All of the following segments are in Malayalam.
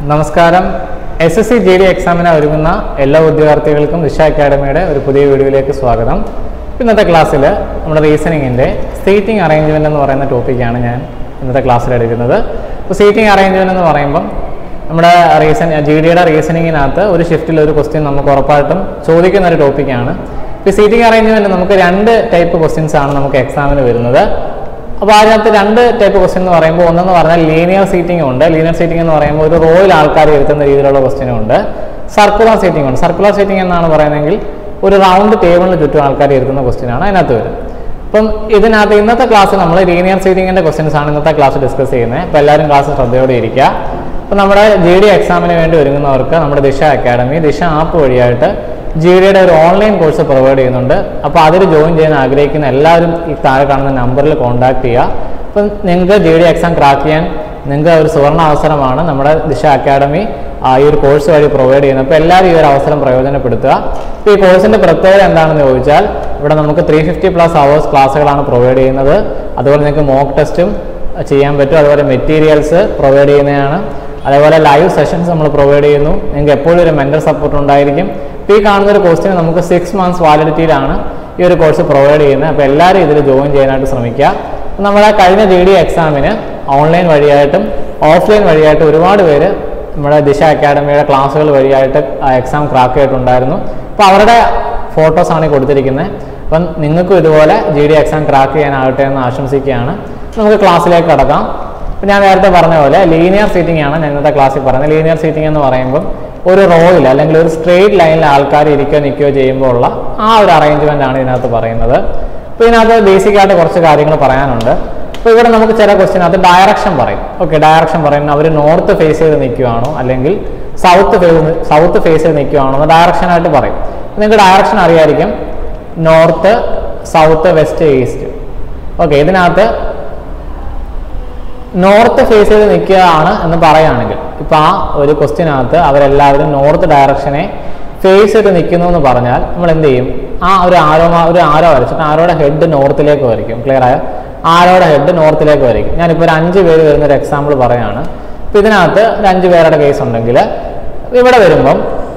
നമസ്കാരം S S C G D എക്സാമിന് ഒരുങ്ങുന്ന എല്ലാ ഉദ്യോഗാർത്ഥികൾക്കും ദിശ അക്കാഡമിയുടെ ഒരു പുതിയ വീഡിയോയിലേക്ക് സ്വാഗതം ഇന്നത്തെ ക്ലാസ്സിൽ നമ്മുടെ റീസണിങ്ങിൻ്റെ സീറ്റിംഗ് അറേഞ്ച്മെൻ്റ് എന്ന് പറയുന്ന ടോപ്പിക്കാണ് ഞാൻ ഇന്നത്തെ ക്ലാസ്സിൽ എടുക്കുന്നത് അപ്പോൾ സീറ്റിംഗ് അറേഞ്ച്മെൻ്റ് എന്ന് പറയുമ്പം നമ്മുടെ റീസൺ ജി ഡിയുടെ റീസണിങ്ങിനകത്ത് ഒരു ഷിഫ്റ്റിൽ ഒരു ക്വസ്റ്റ്യൻ നമുക്ക് ഉറപ്പായിട്ടും ചോദിക്കുന്ന ഒരു ടോപ്പിക്കാണ് ഇപ്പോൾ സീറ്റിംഗ് അറേഞ്ച്മെൻറ്റ് നമുക്ക് രണ്ട് ടൈപ്പ് ക്വസ്റ്റ്യൻസ് ആണ് നമുക്ക് എക്സാമിന് വരുന്നത് അപ്പോൾ അതിനകത്ത് രണ്ട് ടൈപ്പ് ക്വസ്റ്റ്യൻ എന്ന് പറയുമ്പോൾ ഒന്നെന്ന് പറഞ്ഞാൽ ലീനിയർ സീറ്റിംഗ് ഉണ്ട് ലീനിയർ സീറ്റിംഗ് എന്ന് പറയുമ്പോൾ ഒരു റോയിൽ ആൾക്കാർ ഇരുത്തുന്ന രീതിയിലുള്ള ക്വസ്റ്റ്യനും ഉണ്ട് സർക്കുലർ സീറ്റിംഗ് ഉണ്ട് സർക്കുലർ സീറ്റിംഗ് എന്നാണ് പറയുന്നതെങ്കിൽ ഒരു റൗണ്ട് ടേബിളിന് ചുറ്റും ആൾക്കാർ ഇരുത്തുന്ന ക്വസ്റ്റ്യൻ ആണ് അതിനകത്ത് വരുന്നത് അപ്പം ഇതിനകത്ത് ഇന്നത്തെ ക്ലാസ് നമ്മൾ ലീനിയർ സീറ്റിംഗിൻ്റെ ക്വസ്റ്റ്യൻസ് ആണ് ഇന്നത്തെ ക്ലാസ് ഡിസ്കസ് ചെയ്യുന്നത് അപ്പോൾ എല്ലാവരും ക്ലാസ് ശ്രദ്ധയോടെ ഇരിക്കുക അപ്പോൾ നമ്മുടെ ജി ഡി എക്സാമിന് വേണ്ടി ഒരുങ്ങുന്നവർക്ക് നമ്മുടെ ദിശ അക്കാഡമി ദിശ ആപ്പ് വഴിയായിട്ട് ജി ഡിയുടെ ഒരു ഓൺലൈൻ കോഴ്സ് പ്രൊവൈഡ് ചെയ്യുന്നുണ്ട് അപ്പോൾ അതിൽ ജോയിൻ ചെയ്യാൻ ആഗ്രഹിക്കുന്ന എല്ലാവരും ഈ താഴെ കാണുന്ന നമ്പറിൽ കോൺടാക്ട് ചെയ്യുക അപ്പം നിങ്ങൾക്ക് ജി ഡി എക്സാം ക്രാക്ക് ചെയ്യാൻ നിങ്ങൾക്ക് ഒരു സുവർണ അവസരമാണ് നമ്മുടെ ദിശ അക്കാഡമി ആ, ഈ ഒരു കോഴ്സ് വഴി പ്രൊവൈഡ് ചെയ്യുന്നത് അപ്പോൾ എല്ലാവരും ഈ ഒരു അവസരം പ്രയോജനപ്പെടുത്തുക ഇപ്പോൾ ഈ കോഴ്സിൻ്റെ പ്രത്യേകത എന്താണെന്ന് ചോദിച്ചാൽ ഇവിടെ നമുക്ക് ത്രീ ഫിഫ്റ്റി പ്ലസ് അവേഴ്സ് ക്ലാസ്സുകളാണ് പ്രൊവൈഡ് ചെയ്യുന്നത് അതുപോലെ നിങ്ങൾക്ക് മോക്ക് ടെസ്റ്റും ചെയ്യാൻ പറ്റും അതുപോലെ മെറ്റീരിയൽസ് പ്രൊവൈഡ് ചെയ്യുന്നതാണ് അതേപോലെ ലൈവ് സെഷൻസ് നമ്മൾ പ്രൊവൈഡ് ചെയ്യുന്നു നിങ്ങൾക്ക് എപ്പോഴും ഒരു മെൻ്റൽ സപ്പോർട്ട് ഉണ്ടായിരിക്കും ഇപ്പോൾ ഈ കാണുന്ന ഒരു കോഴ്സിന് നമുക്ക് സിക്സ് മന്ത്സ് വാലിഡിറ്റിയിലാണ് ഈ ഒരു കോഴ്സ് പ്രൊവൈഡ് ചെയ്യുന്നത് അപ്പോൾ എല്ലാവരും ഇതിൽ ജോയിൻ ചെയ്യാനായിട്ട് ശ്രമിക്കുക അപ്പോൾ നമ്മുടെ കഴിഞ്ഞ ജി ഡി എക്സാമിന് ഓൺലൈൻ വഴിയായിട്ടും ഓഫ്ലൈൻ വഴിയായിട്ടും ഒരുപാട് പേര് നമ്മുടെ ദിശ അക്കാഡമിയുടെ ക്ലാസ്സുകൾ വഴിയായിട്ട് എക്സാം ക്രാക്ക് ചെയ്തിട്ടുണ്ടായിരുന്നു അപ്പോൾ അവരുടെ ഫോട്ടോസാണ് ഈ കൊടുത്തിരിക്കുന്നത് അപ്പം നിങ്ങൾക്കും ഇതുപോലെ ജി ഡി എക്സാം ക്രാക്ക് ചെയ്യാനാകട്ടെ എന്ന് ആശംസിക്കുകയാണ് നമുക്ക് ക്ലാസ്സിലേക്ക് കടക്കാം ഇപ്പം ഞാൻ നേരത്തെ പറഞ്ഞ പോലെ ലീനിയർ സീറ്റിംഗ് ആണ് ഞാൻ ഇന്നത്തെ ക്ലാസ്സിൽ പറയുന്നത് ലീനിയർ സീറ്റിംഗ് എന്ന് പറയുമ്പോൾ ഒരു റോയിൽ അല്ലെങ്കിൽ ഒരു സ്ട്രെയിറ്റ് ലൈനിൽ ആൾക്കാർ ഇരിക്കുകയോ നിൽക്കുകയോ ചെയ്യുമ്പോൾ ഉള്ള ആ ഒരു അറേഞ്ച്മെൻ്റ് ആണ് ഇതിനകത്ത് പറയുന്നത് അപ്പോൾ ഇതിനകത്ത് ബേസിക് ആയിട്ട് കുറച്ച് കാര്യങ്ങൾ പറയാനുണ്ട് അപ്പോൾ ഇവിടെ നമുക്ക് ചില ക്വസ്റ്റിനകത്ത് ഡയറക്ഷൻ പറയും ഓക്കെ ഡയറക്ഷൻ പറയുന്നത് അവർ നോർത്ത് ഫേസ് ചെയ്ത് നിൽക്കുകയാണോ അല്ലെങ്കിൽ സൗത്ത് ഫേസ് സൗത്ത് ഫേസ് ചെയ്ത് നിൽക്കുകയാണോ എന്ന് ഡയറക്ഷനായിട്ട് പറയും നിങ്ങൾക്ക് ഡയറക്ഷൻ അറിയായിരിക്കും north south west east okay ഇതിനകത്ത് നോർത്ത് ഫേസ് ചെയ്ത് നിൽക്കുകയാണ് എന്ന് പറയുകയാണെങ്കിൽ ഇപ്പം ആ ഒരു ക്വസ്റ്റ്യനകത്ത് അവരെല്ലാവരും നോർത്ത് ഡയറക്ഷനെ ഫേസ് ചെയ്ത് നിൽക്കുന്നു എന്ന് പറഞ്ഞാൽ നമ്മൾ എന്ത് ചെയ്യും ആ ഒരു ആരോ ഒരു ആരോ വരച്ചിട്ട് ആരോടെ ഹെഡ് നോർത്തിലേക്ക് വരയ്ക്കും ക്ലിയർ ആയ ആരോടെ ഹെഡ് നോർത്തിലേക്ക് വരയ്ക്കും ഞാനിപ്പോൾ ഒരു അഞ്ച് പേര് വരുന്ന ഒരു എക്സാമ്പിൾ പറയുകയാണ് ഇപ്പം ഇതിനകത്ത് ഒരു അഞ്ച് പേരുടെ കേസ് ഉണ്ടെങ്കിൽ ഇവിടെ വരുമ്പം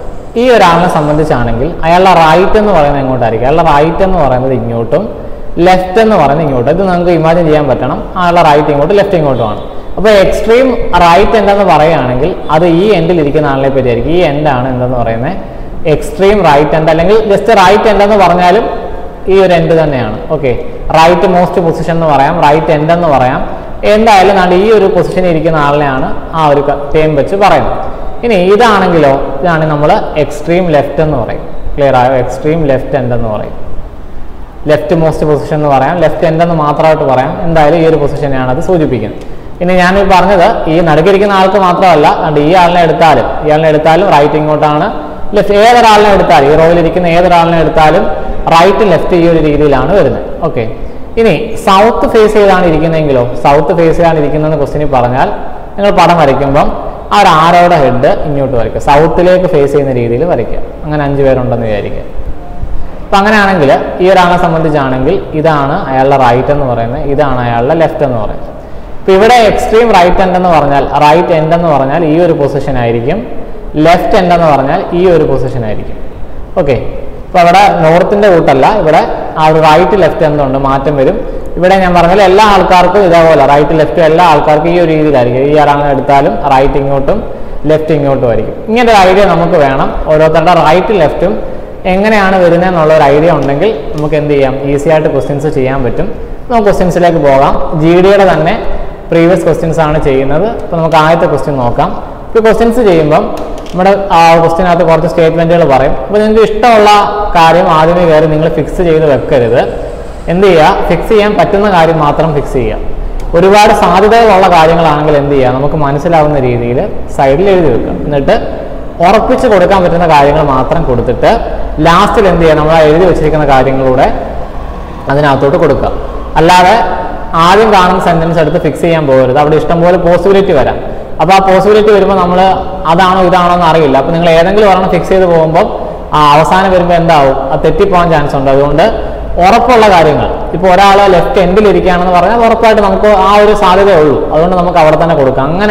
ഈ ഒരാളിനെ സംബന്ധിച്ചാണെങ്കിൽ അയാളുടെ റൈറ്റ് എന്ന് പറയുന്നത് എങ്ങോട്ടായിരിക്കും അയാളുടെ റൈറ്റ് എന്ന് പറയുന്നത് ഇങ്ങോട്ടും ലെഫ്റ്റ് എന്ന് പറയുന്നത് ഇങ്ങോട്ടും ഇത് നമുക്ക് ഇമാജിൻ ചെയ്യാൻ പറ്റണം അയാളുടെ റൈറ്റ് ഇങ്ങോട്ടും ലെഫ്റ്റ് ഇങ്ങോട്ടുമാണ് അപ്പോൾ എക്സ്ട്രീം റൈറ്റ് എന്തെന്ന് പറയുകയാണെങ്കിൽ അത് ഈ എൻഡിൽ ഇരിക്കുന്ന ആളിനെ പറ്റിയായിരിക്കും ഈ എൻഡാണ് എന്തെന്ന് പറയുന്നത് എക്സ്ട്രീം റൈറ്റ് എൻഡ് അല്ലെങ്കിൽ ജസ്റ്റ് റൈറ്റ് എൻഡ് എന്ന് പറഞ്ഞാലും ഈ ഒരു എൻഡ് തന്നെയാണ് ഓക്കെ റൈറ്റ് മോസ്റ്റ് പൊസിഷൻ എന്ന് പറയാം റൈറ്റ് എൻഡ് എന്ന് പറയാം എന്തായാലും നാളെ ഈ ഒരു പൊസിഷനിൽ ഇരിക്കുന്ന ആളിനെയാണ് ആ ഒരു ടേം വെച്ച് പറയുന്നത് ഇനി ഇതാണെങ്കിലോ ഇതാണ് നമ്മൾ എക്സ്ട്രീം ലെഫ്റ്റ് എന്ന് പറയും ക്ലിയർ ആയോ എക്സ്ട്രീം ലെഫ്റ്റ് എൻഡ് എന്ന് പറയും ലെഫ്റ്റ് മോസ്റ്റ് പൊസിഷൻ എന്ന് പറയാം ലെഫ്റ്റ് എൻഡ് എന്ന് മാത്രമായിട്ട് പറയാം എന്തായാലും ഈ ഒരു പൊസിഷനെയാണ് അത് സൂചിപ്പിക്കുന്നത് ഇനി ഞാൻ ഈ പറഞ്ഞത് ഈ നടുക്കിരിക്കുന്ന ആൾക്ക് മാത്രമല്ല അതുകൊണ്ട് ഈ ആളിനെ എടുത്താലും ഇയാളിനെ എടുത്താലും റൈറ്റ് ഇങ്ങോട്ടാണ് ലെഫ്റ്റ് ഏതൊരാളിനെ എടുത്താലും ഈ റോയിൽ ഇരിക്കുന്ന ഏതൊരാളിനെ എടുത്താലും റൈറ്റ് ലെഫ്റ്റ് ഈ ഒരു രീതിയിലാണ് വരുന്നത് ഓക്കെ ഇനി സൗത്ത് ഫേസ് ചെയ്താണ് ഇരിക്കുന്നതെങ്കിലോ സൗത്ത് ഫേസ് ചെയ്താണ് ഇരിക്കുന്നതെന്ന് ക്വസ്റ്റിനിൽ പറഞ്ഞാൽ നിങ്ങൾ പടം വരയ്ക്കുമ്പം ആ ഒരു ആരോടെ ഹെഡ് ഇങ്ങോട്ട് വരയ്ക്കുക സൗത്തിലേക്ക് ഫേസ് ചെയ്യുന്ന രീതിയിൽ വരയ്ക്കുക അങ്ങനെ അഞ്ച് പേരുണ്ടെന്ന് വിചാരിക്കുക അപ്പം അങ്ങനെയാണെങ്കിൽ ഈ ഒരാളെ സംബന്ധിച്ചാണെങ്കിൽ ഇതാണ് അയാളുടെ റൈറ്റ് എന്ന് പറയുന്നത് ഇതാണ് അയാളുടെ ലെഫ്റ്റ് എന്ന് പറയുന്നത് ഇപ്പം ഇവിടെ എക്സ്ട്രീം റൈറ്റ് എൻഡ് എന്ന് പറഞ്ഞാൽ റൈറ്റ് എൻഡ് എന്ന് പറഞ്ഞാൽ ഈ ഒരു പൊസിഷൻ ആയിരിക്കും ലെഫ്റ്റ് എൻഡ് എന്ന് പറഞ്ഞാൽ ഈ ഒരു പൊസിഷൻ ആയിരിക്കും ഓക്കെ അപ്പോൾ അവിടെ നോർത്തിൻ്റെ കൂട്ടല്ല ഇവിടെ ആ ഒരു റൈറ്റ് ലെഫ്റ്റ് എന്തുണ്ട് മാറ്റം വരും ഇവിടെ ഞാൻ പറഞ്ഞാൽ എല്ലാ ആൾക്കാർക്കും ഇതേപോലെ റൈറ്റ് ലെഫ്റ്റും എല്ലാ ആൾക്കാർക്കും ഈ ഒരു രീതിയിലായിരിക്കും ഈ ഒരാളെ എടുത്താലും റൈറ്റ് ഇങ്ങോട്ടും ലെഫ്റ്റ് ഇങ്ങോട്ടും ആയിരിക്കും ഇങ്ങനെ ഒരു ഐഡിയ നമുക്ക് വേണം ഓരോരുത്തരുടെ റൈറ്റ് ലെഫ്റ്റും എങ്ങനെയാണ് വരുന്നത് എന്നുള്ള ഒരു ഐഡിയ ഉണ്ടെങ്കിൽ നമുക്ക് എന്ത് ചെയ്യാം ഈസി ആയിട്ട് ക്വസ്റ്റ്യൻസ് ചെയ്യാൻ പറ്റും നമുക്ക് ക്വസ്റ്റ്യൻസിലേക്ക് പോകാം ജി ഡിയുടെ തന്നെ പ്രീവിയസ് ക്വസ്റ്റ്യൻസ് ആണ് ചെയ്യുന്നത് അപ്പോൾ നമുക്ക് ആദ്യത്തെ ക്വസ്റ്റ്യൻ നോക്കാം ഇപ്പോൾ ക്വസ്റ്റ്യൻസ് ചെയ്യുമ്പം നമ്മുടെ ആ ക്വസ്റ്റ്യനകത്ത് കുറച്ച് സ്റ്റേറ്റ്മെൻറ്റുകൾ പറയും അപ്പോൾ നിങ്ങൾക്ക് ഇഷ്ടമുള്ള കാര്യം ആദ്യമേ കയറി നിങ്ങൾ ഫിക്സ് ചെയ്ത് വെക്കരുത് എന്ത് ചെയ്യുക ഫിക്സ് ചെയ്യാൻ പറ്റുന്ന കാര്യം മാത്രം ഫിക്സ് ചെയ്യുക ഒരുപാട് സാധ്യതകളുള്ള കാര്യങ്ങളാണെങ്കിൽ എന്ത് ചെയ്യുക നമുക്ക് മനസ്സിലാവുന്ന രീതിയിൽ സൈഡിൽ എഴുതി വെക്കുക എന്നിട്ട് ഉറപ്പിച്ച് കൊടുക്കാൻ പറ്റുന്ന കാര്യങ്ങൾ മാത്രം കൊടുത്തിട്ട് ലാസ്റ്റിൽ എന്ത് ചെയ്യുക നമ്മൾ ആ എഴുതി വെച്ചിരിക്കുന്ന കാര്യങ്ങളൂടെ അതിനകത്തോട്ട് കൊടുക്കുക അല്ലാതെ ആദ്യം കാണുന്ന സെന്റൻസ് എടുത്ത് ഫിക്സ് ചെയ്യാൻ പോകരുത് അവിടെ ഇഷ്ടംപോലെ പോസിബിലിറ്റി വരാം അപ്പോൾ ആ പോസിബിലിറ്റി വരുമ്പോൾ നമ്മൾ അതാണോ ഇതാണോ എന്ന് അറിയില്ല അപ്പോൾ നിങ്ങൾ ഏതെങ്കിലും ഒരെണ്ണം ഫിക്സ് ചെയ്ത് പോകുമ്പോൾ ആ അവസാനം വരുമ്പോൾ എന്താവും അത് തെറ്റിപ്പോകാൻ ചാൻസ് ഉണ്ട് അതുകൊണ്ട് ഉറപ്പുള്ള കാര്യങ്ങൾ ഇപ്പോൾ ഒരാൾ ലെഫ്റ്റ് എൻഡിൽ ഇരിക്കുകയാണെന്ന് പറഞ്ഞാൽ ഉറപ്പായിട്ട് നമുക്ക് ആ ഒരു സാധ്യതയേ ഉള്ളൂ അതുകൊണ്ട് നമുക്ക് അവിടെ തന്നെ കൊടുക്കാം അങ്ങനെ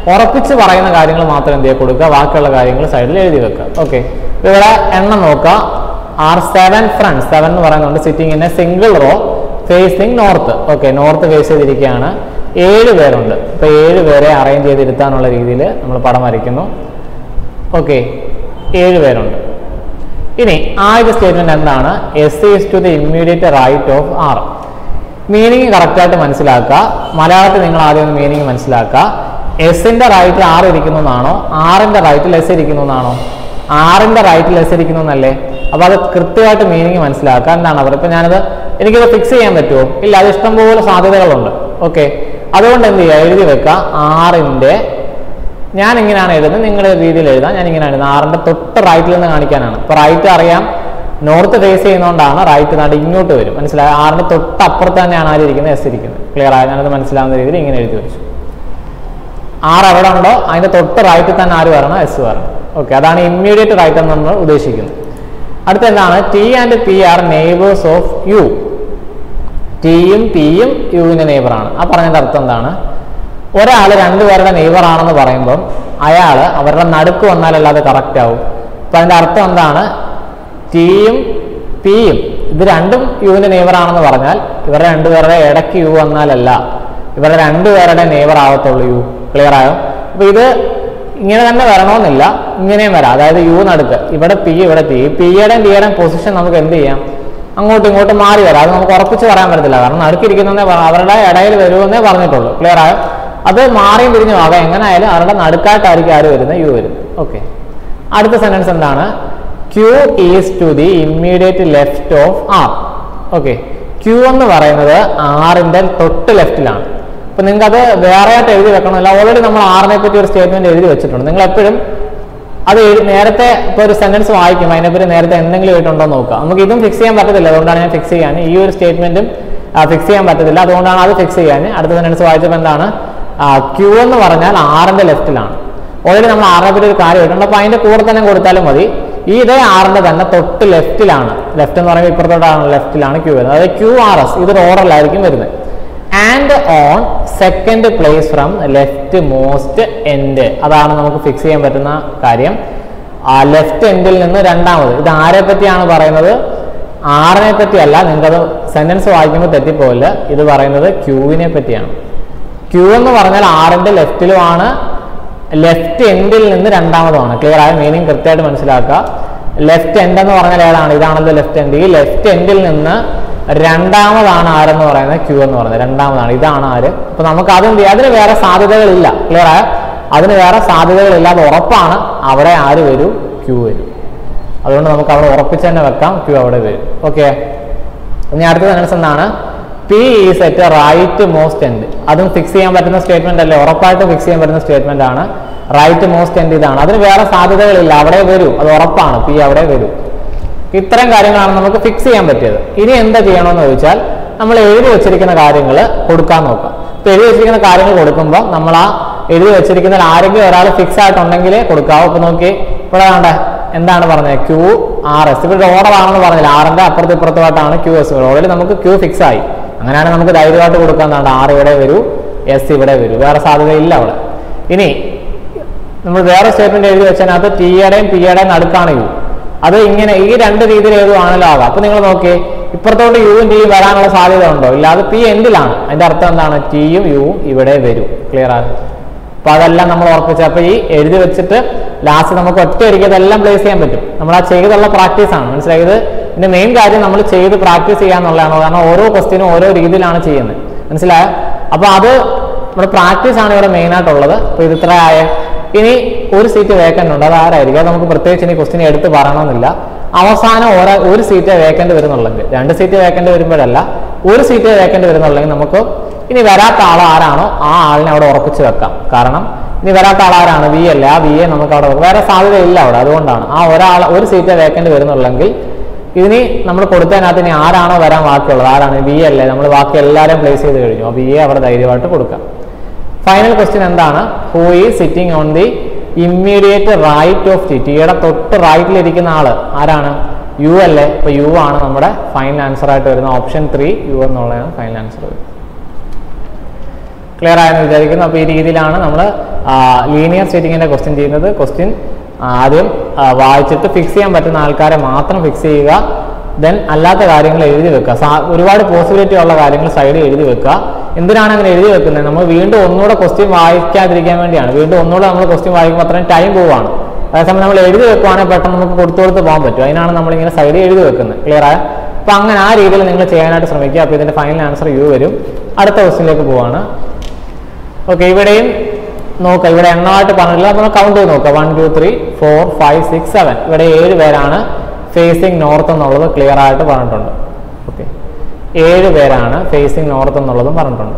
ഉറപ്പിച്ച് പറയുന്ന കാര്യങ്ങൾ മാത്രം എന്ത് ചെയ്യുക കൊടുക്കുക ബാക്കിയുള്ള കാര്യങ്ങൾ സൈഡിൽ എഴുതി വെക്കുക ഓക്കെ ഇവിടെ എണ്ണം നോക്കുക ആർ സെവൻ ഫ്രണ്ട്സ് സെവൻ എന്ന് പറയുന്നുണ്ട് sitting in a single row facing north okay north face ചെയ്തിരിക്കുകയാണ് ഏഴ് പേരുണ്ട് ഇപ്പൊ ഏഴ് പേരെ അറേഞ്ച് ചെയ്തിരുത്താനുള്ള രീതിയിൽ നമ്മൾ പടം വരയ്ക്കുന്നു ഓക്കെ ഏഴ് പേരുണ്ട് ഇനി ആദ്യത്തെ സ്റ്റേറ്റ്മെന്റ് എന്താണ് S is to the immediate right of R meaning കറക്റ്റായിട്ട് മനസ്സിലാക്കുക മലയാളത്തിൽ നിങ്ങൾ ആദ്യം ഒന്ന് മീനിങ് മനസ്സിലാക്കുക എസിന്റെ റൈറ്റിൽ ആർ ഇരിക്കുന്നു എന്നാണോ ആറിന്റെ റൈറ്റിൽ എസ് ഇരിക്കുന്നു എന്നാണോ ആറിന്റെ റൈറ്റിൽ എസ് ഇരിക്കുന്നു എന്നല്ലേ അപ്പൊ അത് കൃത്യമായിട്ട് മീനിങ് മനസ്സിലാക്കുക എന്താണ് അവർ ഇപ്പൊ ഞാനത് എനിക്കത് ഫിക്സ് ചെയ്യാൻ പറ്റുമോ ഇല്ല അത് ഇഷ്ടംപോലെ സാധ്യതകളുണ്ട് ഓക്കെ അതുകൊണ്ട് എന്ത് ചെയ്യുക എഴുതി വെക്കുക ആറിന്റെ ഞാൻ ഇങ്ങനെയാണ് എഴുതുന്നത് നിങ്ങളുടെ രീതിയിൽ എഴുതാം ഞാൻ ഇങ്ങനെയാണ് എഴുതുന്നത് ആറിന്റെ തൊട്ട് റൈറ്റിൽ നിന്ന് കാണിക്കാനാണ് ഇപ്പൊ റൈറ്റ് അറിയാം നോർത്ത് ഫേസ് ചെയ്യുന്നതുകൊണ്ടാണ് റൈറ്റ് നാട് ഇങ്ങോട്ട് വരും മനസ്സിലായി ആറിന്റെ തൊട്ട് അപ്പുറത്ത് തന്നെയാണ് ആര് ഇരിക്കുന്നത് എസ് ഇരിക്കുന്നത് ക്ലിയർ ആയ ഞാനത് മനസ്സിലാവുന്ന രീതിയിൽ ഇങ്ങനെ എഴുതി വെച്ചു ആറ് എവിടെ ഉണ്ടോ അതിന്റെ തൊട്ട് റൈറ്റിൽ തന്നെ ആര് വരണം എസ് വരണം ഓക്കെ അതാണ് ഇമ്മീഡിയറ്റ് റൈറ്റ് എന്ന് നമ്മൾ ഉദ്ദേശിക്കുന്നത് അടുത്ത എന്താണ് T and P R neighbours of U ടിയും പിയും യുവിന്റെ നെയ്ബറാണ് ആ പറഞ്ഞതിന്റെ അർത്ഥം എന്താണ് ഒരാൾ രണ്ടുപേരുടെ നെയ്ബർ ആണെന്ന് പറയുമ്പം അയാൾ അവരുടെ നടുക്ക് വന്നാലല്ലാതെ കറക്റ്റ് ആവും അപ്പൊ അതിന്റെ അർത്ഥം എന്താണ് ടിയും പിയും ഇത് രണ്ടും യുവിന്റെ നെയ്ബർ ആണെന്ന് പറഞ്ഞാൽ ഇവരുടെ രണ്ടുപേരുടെ ഇടയ്ക്ക് യു വന്നാലല്ല ഇവരുടെ രണ്ടുപേരുടെ നെയ്ബർ ആവത്തുള്ളൂ യു ക്ലിയർ ആയോ അപ്പൊ ഇത് ഇങ്ങനെ തന്നെ വരണമെന്നില്ല ഇങ്ങനെയും വരാം അതായത് യു നടുക്ക് ഇവിടെ പി ഇവിടെ ടി പിയുടെയും ടിയുടെയും പൊസിഷൻ നമുക്ക് എന്ത് ചെയ്യാം അങ്ങോട്ടും ഇങ്ങോട്ടും മാറി വരാം അത് നമുക്ക് ഉറപ്പിച്ച് പറയാൻ പറ്റത്തില്ല കാരണം നടുക്കിരിക്കുന്നതേ പറ- അവരുടെ ഇടയിൽ വരുമെന്നേ പറഞ്ഞിട്ടുള്ളൂ ക്ലിയർ ആയോ അത് മാറിയും തിരിഞ്ഞു ആകാം എങ്ങനെ ആയാലും അവരുടെ നടുക്കായിട്ടായിരിക്കും ആര് വരുന്നത് യു വരുന്നത് ഓക്കെ അടുത്ത സെന്റൻസ് എന്താണ് Q is to the immediate left of R okay Q എന്ന് പറയുന്നത് ആറിന്റെ തൊട്ട് ലെഫ്റ്റിലാണ് അപ്പൊ നിങ്ങൾക്ക് അത് വേറെ ആയിട്ട് എഴുതി വെക്കണമല്ല ഓൾറെഡി നമ്മൾ ആറിനെ പറ്റി ഒരു സ്റ്റേറ്റ്മെന്റ് എഴുതി വെച്ചിട്ടുണ്ട് നിങ്ങൾ എപ്പോഴും അത് എഴു- നേരത്തെ ഇപ്പോൾ ഒരു സെന്റൻസ് വായിക്കും അതിനെപ്പറ്റി നേരത്തെ എന്തെങ്കിലും ആയിട്ടുണ്ടോ എന്ന് നോക്കുക നമുക്ക് ഇതും ഫിക്സ് ചെയ്യാൻ പറ്റത്തില്ല അതുകൊണ്ടാണ് ഞാൻ ഫിക്സ് ചെയ്യാൻ ഈ ഒരു സ്റ്റേറ്റ്മെന്റും ഫിക്സ് ചെയ്യാൻ പറ്റത്തില്ല അതുകൊണ്ടാണ് അത് ഫിക്സ് ചെയ്യാൻ അടുത്ത സെന്റൻസ് വായിച്ചപ്പോൾ എന്താണ് ക്യൂ എന്ന് പറഞ്ഞാൽ ആറിന്റെ ലെഫ്റ്റിലാണ് ഓൾറെഡി നമ്മൾ ആറിനെ പറ്റി ഒരു കാര്യം ഇട്ടുണ്ട് അപ്പോൾ അതിന്റെ കൂടെ തന്നെ കൊടുത്താലും മതി ഈ ഇതേ ആറിന്റെ തന്നെ തൊട്ട് ലെഫ്റ്റിലാണ് ലെഫ്റ്റ് എന്ന് പറയുമ്പോൾ ഇപ്പുറത്തോട്ടാണ് ലെഫ്റ്റിലാണ് ക്യൂ വരുന്നത് അതായത് ക്യൂ ആർ എസ് ഇതൊരു ഓർഡറിലായിരിക്കും വരുന്നത് and on second place from left most end അതാണ് നമുക്ക് ഫിക്സ് ചെയ്യാൻ പറ്റുന്ന കാര്യം ആ ലെഫ്റ്റ് എൻഡിൽ നിന്ന് രണ്ടാമത് ഇത് ആരെ പറ്റിയാണ് പറയുന്നത് ആറിനെ പറ്റിയല്ല നിങ്ങൾക്കത് സെന്റൻസ് വായിക്കുമ്പോൾ തെറ്റിപ്പോവില്ല ഇത് പറയുന്നത് ക്യൂവിനെ പറ്റിയാണ് ക്യൂ എന്ന് പറഞ്ഞാൽ ആറിന്റെ ലെഫ്റ്റിലുമാണ് ലെഫ്റ്റ് എൻഡിൽ നിന്ന് രണ്ടാമതുമാണ് ക്ലിയർ ആയ മീനിങ് കൃത്യമായിട്ട് മനസ്സിലാക്കുക ലെഫ്റ്റ് എൻഡ് എന്ന് പറഞ്ഞാൽ ഏതാണ് ഇതാണല്ലോ ലെഫ്റ്റ് എൻഡ് ഈ ലെഫ്റ്റ് എൻഡിൽ നിന്ന് രണ്ടാമതാണ് ആരെന്ന് പറയുന്നത് ക്യൂ എന്ന് പറയുന്നത് രണ്ടാമതാണ് ഇതാണ് ആര് അപ്പൊ നമുക്ക് അതെന്ത് ചെയ്യാം അതിന് വേറെ സാധ്യതകളില്ല ക്ലിയർ ആയ അതിന് വേറെ സാധ്യതകളില്ല അത് ഉറപ്പാണ് അവിടെ ആര് വരും ക്യൂ വരും അതുകൊണ്ട് നമുക്ക് അവിടെ ഉറപ്പിച്ച് തന്നെ വെക്കാം ക്യൂ അവിടെ വരും ഓക്കെ ഇനി അടുത്ത സെൻസ് എന്താണ് P is at right most end അതും ഫിക്സ് ചെയ്യാൻ പറ്റുന്ന സ്റ്റേറ്റ്മെന്റ് അല്ലേ ഉറപ്പായിട്ട് ഫിക്സ് ചെയ്യാൻ പറ്റുന്ന സ്റ്റേറ്റ്മെന്റ് ആണ് റൈറ്റ് മോസ്റ്റ് എൻഡ് ഇതാണ് അതിന് വേറെ സാധ്യതകളില്ല അവിടെ വരൂ അത് ഉറപ്പാണ് പി അവിടെ വരൂ ഇത്രയും കാര്യങ്ങളാണ് നമുക്ക് ഫിക്സ് ചെയ്യാൻ പറ്റിയത് ഇനി എന്താ ചെയ്യണമെന്ന് ചോദിച്ചാൽ നമ്മൾ എഴുതി വെച്ചിരിക്കുന്ന കാര്യങ്ങൾ കൊടുക്കാൻ നോക്കാം ഇപ്പൊ എഴുതി വെച്ചിരിക്കുന്ന കാര്യങ്ങൾ കൊടുക്കുമ്പോൾ നമ്മൾ ആ എഴുതി വെച്ചിരിക്കുന്ന ആരെങ്കിലും ഒരാൾ ഫിക്സ് ആയിട്ടുണ്ടെങ്കിലേ കൊടുക്കാവൂ ഇപ്പൊ നോക്കി ഇവിടെ വേണ്ട എന്താണ് പറഞ്ഞത് ക്യൂ ആർ എസ് ഇവിടെ ഓർഡർ ആണെന്ന് പറഞ്ഞില്ല ആറിന്റെ അപ്പുറത്ത് ഇപ്പുറത്തുമായിട്ടാണ് ക്യൂ എസ് ഓൾറെഡി നമുക്ക് ക്യൂ ഫിക്സ് ആയി അങ്ങനെയാണെങ്കിൽ നമുക്ക് ധൈര്യമായിട്ട് കൊടുക്കാൻ വേണ്ട ആറ് ഇവിടെ വരൂ എസ് ഇവിടെ വരൂ വേറെ സാധ്യതയില്ല അവിടെ ഇനി നമ്മൾ വേറെ സ്റ്റേറ്റ്മെന്റ് എഴുതി വെച്ചതിനകത്ത് ടിയുടെയും പിയുടെയും നടുക്കാണ് യു അത് ഇങ്ങനെ ഈ രണ്ട് രീതിയിൽ ഏതുവാണല്ലോ ആകാം അപ്പൊ നിങ്ങൾ നോക്കിയേ ഇപ്പുറത്തോട്ട് യുവും ടിയും വരാനുള്ള സാധ്യത ഉണ്ടോ ഇല്ല അത് പി എൻഡിലാണ് അതിന്റെ അർത്ഥം എന്താണ് ടിയും യുവും ഇവിടെ വരും ക്ലിയർ ആണ് അപ്പൊ അതെല്ലാം നമ്മൾ ഉറപ്പിച്ചു അപ്പൊ ഈ എഴുതി വെച്ചിട്ട് ലാസ്റ്റ് നമുക്ക് ഒറ്റ അടിക്ക് ഇതെല്ലാം പ്ലേസ് ചെയ്യാൻ പറ്റും നമ്മൾ ആ ചെയ്തുള്ള പ്രാക്ടീസ് ആണ് മനസ്സിലായത് ഇതിന്റെ മെയിൻ കാര്യം നമ്മൾ ചെയ്ത് പ്രാക്ടീസ് ചെയ്യാന്നുള്ളതാണ് കാരണം ഓരോ ക്വസ്റ്റിനും ഓരോ രീതിയിലാണ് ചെയ്യുന്നത് മനസ്സിലായോ അപ്പൊ അത് നമ്മുടെ പ്രാക്ടീസ് ആണ് ഇവിടെ മെയിൻ ആയിട്ടുള്ളത് അപ്പൊ ഇത് ഇത്ര ആയ ഇനി ഒരു സീറ്റ് വേക്കൻ്റ് ഉണ്ട് അത് ആരായിരിക്കും അത് നമുക്ക് പ്രത്യേകിച്ച് ഇനി ക്വസ്റ്റിനെ എടുത്ത് പറയണമെന്നില്ല അവസാനം ഓരോ ഒരു സീറ്റ് വേക്കൻ്റ് വരുന്നുള്ളെങ്കിൽ രണ്ട് സീറ്റ് വേക്കൻ്റ് വരുമ്പോഴല്ല ഒരു സീറ്റ് വേക്കൻ്റ് വരുന്നുള്ളെങ്കിൽ നമുക്ക് ഇനി വരാത്ത ആൾ ആരാണോ ആ ആളിനെ അവിടെ ഉറപ്പിച്ച് വെക്കാം കാരണം ഇനി വരാത്ത ആൾ ആരാണ് വി അല്ലേ ആ വി എ നമുക്ക് അവിടെ വെക്കാം. വേറെ സാധ്യതയില്ല അവിടെ അതുകൊണ്ടാണ് ആ ഒരാൾ ഒരു സീറ്റ് വേക്കൻ്റ് വരുന്നുള്ളെങ്കിൽ ഇതിന് നമ്മൾ കൊടുത്തതിനകത്ത് ഇനി ആരാണോ വരാൻ ബാക്കിയുള്ളത് ആരാണ് വി അല്ലേ നമ്മൾ ബാക്കി എല്ലാവരും പ്ലേസ് ചെയ്ത് കഴിഞ്ഞു അപ്പോൾ വി എ അവിടെ ധൈര്യമായിട്ട് കൊടുക്കാം ഫൈനൽ ക്വസ്റ്റ്യൻ എന്താണ് who is sitting on the immediate right of T ടിയുടെ തൊട്ട് റൈറ്റിൽ ഇരിക്കുന്ന ആള് ആരാണ് യു അല്ലേ അപ്പൊ യു ആണ് നമ്മുടെ ഫൈനൽ ആൻസർ ആയിട്ട് വരുന്ന ഓപ്ഷൻ ത്രീ യു എന്നുള്ളതാണ് ഫൈനൽ ആൻസർ വരുന്നത് ക്ലിയർ ആയെന്ന് വിചാരിക്കുന്നു അപ്പോൾ ഈ രീതിയിലാണ് നമ്മൾ ലീനിയർ സ്റ്റേറ്റിങ്ങിൻ്റെ ക്വസ്റ്റ്യൻ ചെയ്യുന്നത് ക്വസ്റ്റ്യൻ ആദ്യം ആ, വായിച്ചിട്ട് ഫിക്സ് ചെയ്യാൻ പറ്റുന്ന ആൾക്കാരെ മാത്രം ഫിക്സ് ചെയ്യുക ദെൻ അല്ലാത്ത കാര്യങ്ങൾ എഴുതി വെക്കുക സാ- ഒരുപാട് പോസിബിലിറ്റി ഉള്ള കാര്യങ്ങൾ സൈഡിൽ എഴുതി വെക്കുക എന്തിനാണ് അങ്ങനെ എഴുതി വെക്കുന്നത് നമ്മൾ വീണ്ടും ഒന്നുകൂടെ ക്വസ്റ്റ്യൻ വായിക്കാതിരിക്കാൻ വേണ്ടിയാണ് വീണ്ടും ഒന്നുകൂടെ നമ്മൾ ക്വസ്റ്റ്യൻ വായിക്കുമ്പോൾ അത്രയും ടൈം പോവാണ് അതേസമയം നമ്മൾ എഴുതി വെക്കുവാണെങ്കിൽ പെട്ടെന്ന് നമുക്ക് കൊടുത്തു കൊടുത്ത് പോകാൻ പറ്റും അതിനാണ് നമ്മളിങ്ങനെ സൈഡിൽ എഴുതി വെക്കുന്നത് ക്ലിയർ ആയ അപ്പോൾ അങ്ങനെ ആ രീതിയിൽ നിങ്ങൾ ചെയ്യാനായിട്ട് ശ്രമിക്കുക അപ്പോൾ ഇതിൻ്റെ ഫൈനൽ ആൻസർ യു വരും അടുത്ത ക്വസ്റ്റ്യനിലേക്ക് പോവാണ് ഓക്കെ ഇവിടെയും നോക്കുക ഇവിടെ എണ്ണമായിട്ട് പറഞ്ഞില്ല അപ്പോൾ കൗണ്ട് ചെയ്ത് നോക്കുക one two three four five six seven ഇവിടെ ഏഴ് പേരാണ് ഫേസിങ് നോർത്ത് എന്നുള്ളത് ക്ലിയർ ആയിട്ട് പറഞ്ഞിട്ടുണ്ട് ഓക്കെ ഏഴ് പേരാണ് ഫേസിങ് നോർത്ത് എന്നുള്ളതും പറഞ്ഞിട്ടുണ്ട്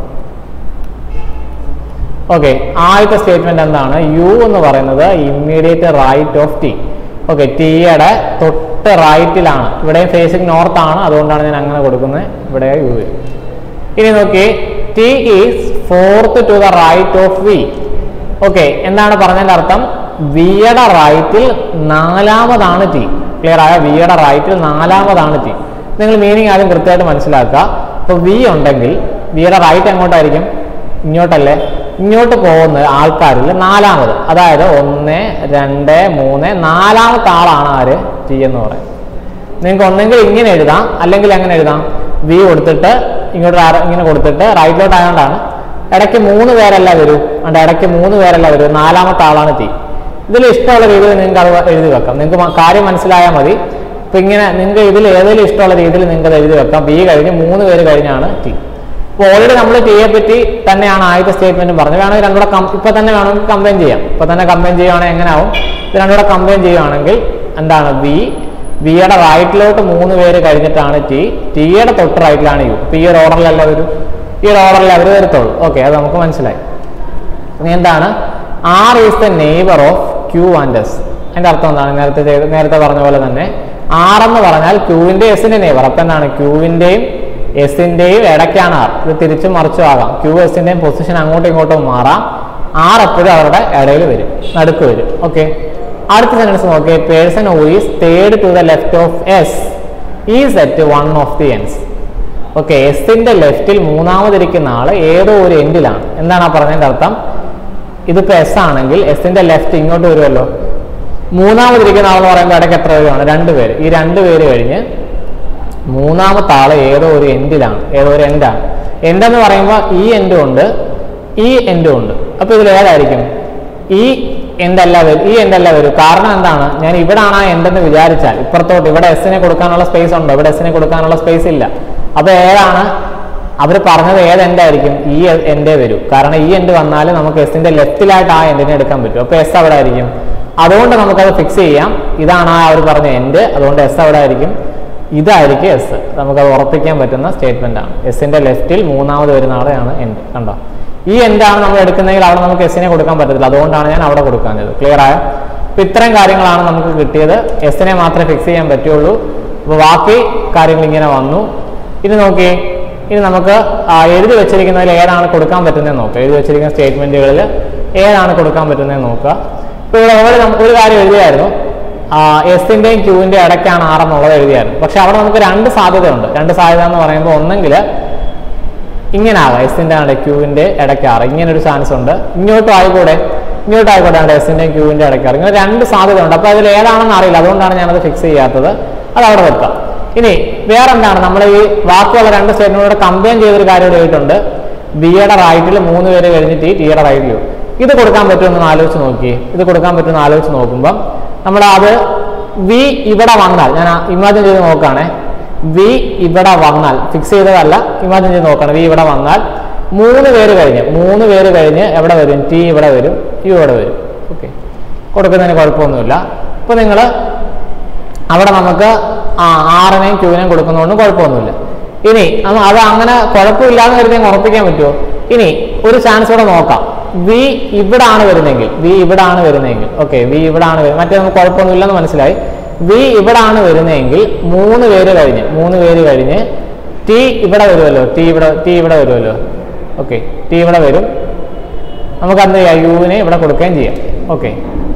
ഓക്കെ ആദ്യത്തെ സ്റ്റേറ്റ്മെന്റ് എന്താണ് യു എന്ന് പറയുന്നത് immediate right of T okay ടിയുടെ തൊട്ട് റൈറ്റിലാണ് ഇവിടെ ഫേസിങ് നോർത്ത് ആണ് അതുകൊണ്ടാണ് ഞാൻ അങ്ങനെ കൊടുക്കുന്നത് ഇവിടെ യു വരും ഇനി നോക്കി T is fourth to the right of V okay എന്താണ് പറഞ്ഞതിന്റെ അർത്ഥം വിയുടെ റൈറ്റിൽ നാലാമതാണ് ടി ക്ലിയർ ആയ വിയുടെ റൈറ്റിൽ നാലാമതാണ് ടി നിങ്ങൾ മീനിങ് ആദ്യം കൃത്യമായിട്ട് മനസ്സിലാക്കുക ഇപ്പോൾ വി ഉണ്ടെങ്കിൽ വിയുടെ റൈറ്റ് എങ്ങോട്ടായിരിക്കും ഇങ്ങോട്ടല്ലേ ഇങ്ങോട്ട് പോകുന്ന ആൾക്കാരിൽ നാലാമത് അതായത് ഒന്ന് രണ്ട് മൂന്ന് നാലാമത്തെ ആളാണ് ആര് ടി എന്ന് പറയുന്നത് നിങ്ങൾക്ക് ഒന്നെങ്കിൽ ഇങ്ങനെ എഴുതാം അല്ലെങ്കിൽ എങ്ങനെ എഴുതാം വി കൊടുത്തിട്ട് ഇങ്ങോട്ട് ആര- ഇങ്ങനെ കൊടുത്തിട്ട് റൈറ്റിലോട്ട് ആയതുകൊണ്ടാണ് ഇടയ്ക്ക് മൂന്ന് പേരല്ല വരൂ അതുകൊണ്ട് ഇടയ്ക്ക് മൂന്ന് പേരല്ല വരൂ നാലാമത്തെ ആളാണ് ടി ഇതിൽ ഇഷ്ടമുള്ള രീതിയിൽ നിങ്ങൾക്ക് അത് എഴുതി വെക്കാം നിങ്ങൾക്ക് മ- കാര്യം മനസ്സിലായാൽ മതി ഇപ്പൊ ഇങ്ങനെ നിങ്ങൾക്ക് ഇതിൽ ഏതെങ്കിലും ഇഷ്ടമുള്ള രീതിയിൽ നിങ്ങൾക്ക് അത് എഴുതി വെക്കാം ബി കഴിഞ്ഞ് മൂന്ന് പേര് കഴിഞ്ഞാണ് ടി അപ്പോൾ ഓൾറെഡി നമ്മൾ ടിയെ പറ്റി തന്നെയാണ് ആദ്യത്തെ സ്റ്റേറ്റ്മെന്റ് പറഞ്ഞത് വേണമെങ്കിൽ രണ്ടുകൂടെ കം ഇപ്പൊ തന്നെ വേണമെങ്കിൽ കമ്പൈൻ ചെയ്യാം ഇപ്പൊ തന്നെ കമ്പൈൻ ചെയ്യുവാണെങ്കിൽ എങ്ങനെ ആവും ഇത് രണ്ടുകൂടെ കമ്പൈൻ ചെയ്യുവാണെങ്കിൽ എന്താണ് വി വിയുടെ റൈറ്റിലോട്ട് മൂന്ന് പേര് കഴിഞ്ഞിട്ടാണ് ടി ടിയുടെ തൊട്ട് റൈറ്റിലാണ് യു ഇപ്പൊ ഈ ഒരു ഓർഡറിലല്ല വരും ഈ ഒരു ഓർഡറിൽ അവർ വരത്തുള്ളൂ ഓക്കെ അത് നമുക്ക് മനസ്സിലായി ഇനി എന്താണ് R is the neighbour of Q and S അതിന്റെ അർത്ഥം എന്താണ് നേരത്തെ ചെയ്ത- നേരത്തെ പറഞ്ഞ പോലെ തന്നെ ആർ എന്ന് പറഞ്ഞാൽ ക്യൂവിന്റെ എസിന്റെ നെയ്ബർ അപ്പൊ എന്താണ് ക്യൂവിന്റെയും എസിന്റെയും ഇടയ്ക്കാണ് ആർ ഇത് തിരിച്ചും മറിച്ചും ആകാം ക്യൂ എസിന്റെയും പൊസിഷൻ അങ്ങോട്ടും ഇങ്ങോട്ടും മാറാം ആർ എപ്പോഴും അവരുടെ ഇടയിൽ വരും നടുക്ക് വരും ഓക്കെ അടുത്ത സെൻറ്റൻസ് നോക്കിയേ person who is third to the left of S is at one of the ends okay എസിന്റെ ലെഫ്റ്റിൽ മൂന്നാമതിരിക്കുന്ന ആള് ഏതോ ഒരു എൻഡിലാണ് എന്താണ് ആ പറഞ്ഞതിന്റെ അർത്ഥം ഇതിപ്പോ എസ് ആണെങ്കിൽ എസിന്റെ ലെഫ്റ്റ് ഇങ്ങോട്ട് വരുമല്ലോ മൂന്നാമതിരിക്കുന്ന ആളെന്ന് പറയുമ്പോൾ ഇടയ്ക്ക് എത്ര പേരാണ് രണ്ട് പേര് ഈ രണ്ട് പേര് കഴിഞ്ഞ് മൂന്നാമത്തെ ആള് ഏതോ ഒരു എൻഡിലാണ് ഏതോ ഒരു എൻഡാണ് എൻഡ് എന്ന് പറയുമ്പോൾ ഈ എൻഡും ഉണ്ട് ഈ എൻഡും ഉണ്ട് അപ്പൊ ഇതിൽ ഏതായിരിക്കും ഈ എൻഡല്ല വരും ഈ എൻഡല്ല വരും കാരണം എന്താണ് ഞാൻ ഇവിടാണ് ആ എൻഡെന്ന് വിചാരിച്ചാൽ ഇപ്പുറത്തോട്ട് ഇവിടെ എസിനെ കൊടുക്കാനുള്ള സ്പേസ് ഉണ്ടോ ഇവിടെ എസിനെ കൊടുക്കാനുള്ള സ്പേസ് ഇല്ല അപ്പൊ ഏതാണ് അവർ പറഞ്ഞത് ഏത് എൻഡായിരിക്കും ഈ എൻഡേ വരൂ കാരണം ഈ എൻഡ് വന്നാൽ നമുക്ക് എസിന്റെ ലെഫ്റ്റിലായിട്ട് ആ എൻഡിനെ എടുക്കാൻ പറ്റും അപ്പൊ എസ് അവിടെ ആയിരിക്കും അതുകൊണ്ട് നമുക്കത് ഫിക്സ് ചെയ്യാം ഇതാണ് ആ അവർ പറഞ്ഞ എൻഡ് അതുകൊണ്ട് എസ് അവിടെ ആയിരിക്കും ഇതായിരിക്കും എസ് നമുക്കത് ഉറപ്പിക്കാൻ പറ്റുന്ന സ്റ്റേറ്റ്മെന്റ് ആണ് എസിന്റെ ലെഫ്റ്റിൽ മൂന്നാമത് വരുന്ന ആളെയാണ് എൻഡ് കണ്ടോ ഈ എൻഡാണ് നമ്മൾ എടുക്കുന്നതെങ്കിൽ അവിടെ നമുക്ക് എസിനെ കൊടുക്കാൻ പറ്റത്തില്ല അതുകൊണ്ടാണ് ഞാൻ അവിടെ കൊടുക്കാഞ്ഞത് ക്ലിയർ ആയ അപ്പൊ ഇത്രയും കാര്യങ്ങളാണ് നമുക്ക് കിട്ടിയത് എസിനെ മാത്രമേ ഫിക്സ് ചെയ്യാൻ പറ്റുള്ളൂ അപ്പോൾ ബാക്കി കാര്യങ്ങൾ ഇങ്ങനെ വന്നു ഇനി നോക്കി ഇനി നമുക്ക് ആ, എഴുതി വെച്ചിരിക്കുന്നതിൽ ഏതാണ് കൊടുക്കാൻ പറ്റുന്നത് നോക്കുക എഴുതി വെച്ചിരിക്കുന്ന സ്റ്റേറ്റ്മെന്റുകളിൽ ഏതാണ് കൊടുക്കാൻ പറ്റുന്നത് നോക്കുക ഇപ്പോൾ ഇവിടെ ഓൾറെഡി നമുക്ക് ഒരു കാര്യം എഴുതിയായിരുന്നു എസിന്റെയും ക്യൂവിന്റെയും ഇടയ്ക്കാണ് ആർ എന്നുള്ളത് എഴുതിയായിരുന്നു പക്ഷെ അവിടെ നമുക്ക് രണ്ട് സാധ്യതയുണ്ട് രണ്ട് സാധ്യത എന്ന് പറയുമ്പോൾ ഒന്നെങ്കിൽ ഇങ്ങനെ ആകാം എസിന്റെ ആണ് ക്യൂവിന്റെ ഇടയ്ക്ക് ആറ് ഇങ്ങനെ ഒരു ചാൻസ് ഉണ്ട് ഇങ്ങോട്ടും ആയിക്കൂടെ ഇങ്ങോട്ടും ആയിക്കോട്ടെ ആണ് എസിന്റെയും ക്യൂവിന്റെ ഇടയ്ക്ക് ആറ് ഇങ്ങനെ രണ്ട് സാധ്യതയുണ്ട് അപ്പൊ അതിൽ ഏതാണെന്ന് അറിയില്ല അതുകൊണ്ടാണ് ഞാനത് ഫിക്സ് ചെയ്യാത്തത് അത് അവിടെ വെക്കാം ഇനി വേറെ എന്താണ് നമ്മൾ ഈ ബാക്കിയുള്ള രണ്ട് സ്റ്റേറ്റ്മെന്റോട് കമ്പൈൻ ചെയ്തൊരു കാര്യം ഇവിടെ എഴുതിയിട്ടുണ്ട് ബിയുടെ റൈറ്റിൽ മൂന്ന് പേര് കഴിഞ്ഞിട്ട് ഈ ടിയുടെ റൈറ്റിലും ഇത് കൊടുക്കാൻ പറ്റുമെന്ന് ആലോചിച്ച് നോക്കി ഇത് കൊടുക്കാൻ പറ്റുമെന്ന് ആലോചിച്ച് നോക്കുമ്പോൾ നമ്മൾ അത് വി ഇവിടെ വന്നാൽ ഞാൻ ഇമാജിൻ ചെയ്ത് നോക്കുകയാണേ വി ഇവിടെ വന്നാൽ ഫിക്സ് ചെയ്തതല്ല ഇമാജിൻ ചെയ്ത് നോക്കണം വി ഇവിടെ വന്നാൽ മൂന്ന് പേര് കഴിഞ്ഞ് മൂന്ന് പേര് കഴിഞ്ഞ് എവിടെ വരും ടി ഇവിടെ വരും യു ഇവിടെ വരും ഓക്കെ കൊടുക്കുന്നതിന് കുഴപ്പമൊന്നുമില്ല ഇപ്പൊ നിങ്ങൾ അവിടെ നമുക്ക് ആ ആറിനെയും ക്യൂവിനെയും കൊടുക്കുന്നതുകൊണ്ട് കുഴപ്പമൊന്നുമില്ല ഇനി അത് അത് അങ്ങനെ കുഴപ്പമില്ലാന്ന് കരുതി അങ്ങ് ഉറപ്പിക്കാൻ പറ്റുമോ ഇനി ഒരു ചാൻസ് കൂടെ നോക്കാം വി ഇവിടാണ് വരുന്നതെങ്കിൽ വി ഇവിടാണ് വരുന്നതെങ്കിൽ ഓക്കെ വി ഇവിടാണ് വരുന്നത് മറ്റേ നമുക്ക് കുഴപ്പമൊന്നുമില്ലെന്ന് മനസ്സിലായി വി ഇവിടാണ് വരുന്നതെങ്കിൽ മൂന്ന് പേര് കഴിഞ്ഞ് മൂന്ന് പേര് കഴിഞ്ഞ് ടി ഇവിടെ വരുമല്ലോ ടി ഇവിടെ ടി ഇവിടെ വരുമല്ലോ ഓക്കെ ടി ഇവിടെ വരും നമുക്ക് എന്ത് ചെയ്യാം യുവിനെ ഇവിടെ കൊടുക്കുകയും ചെയ്യാം ഓക്കെ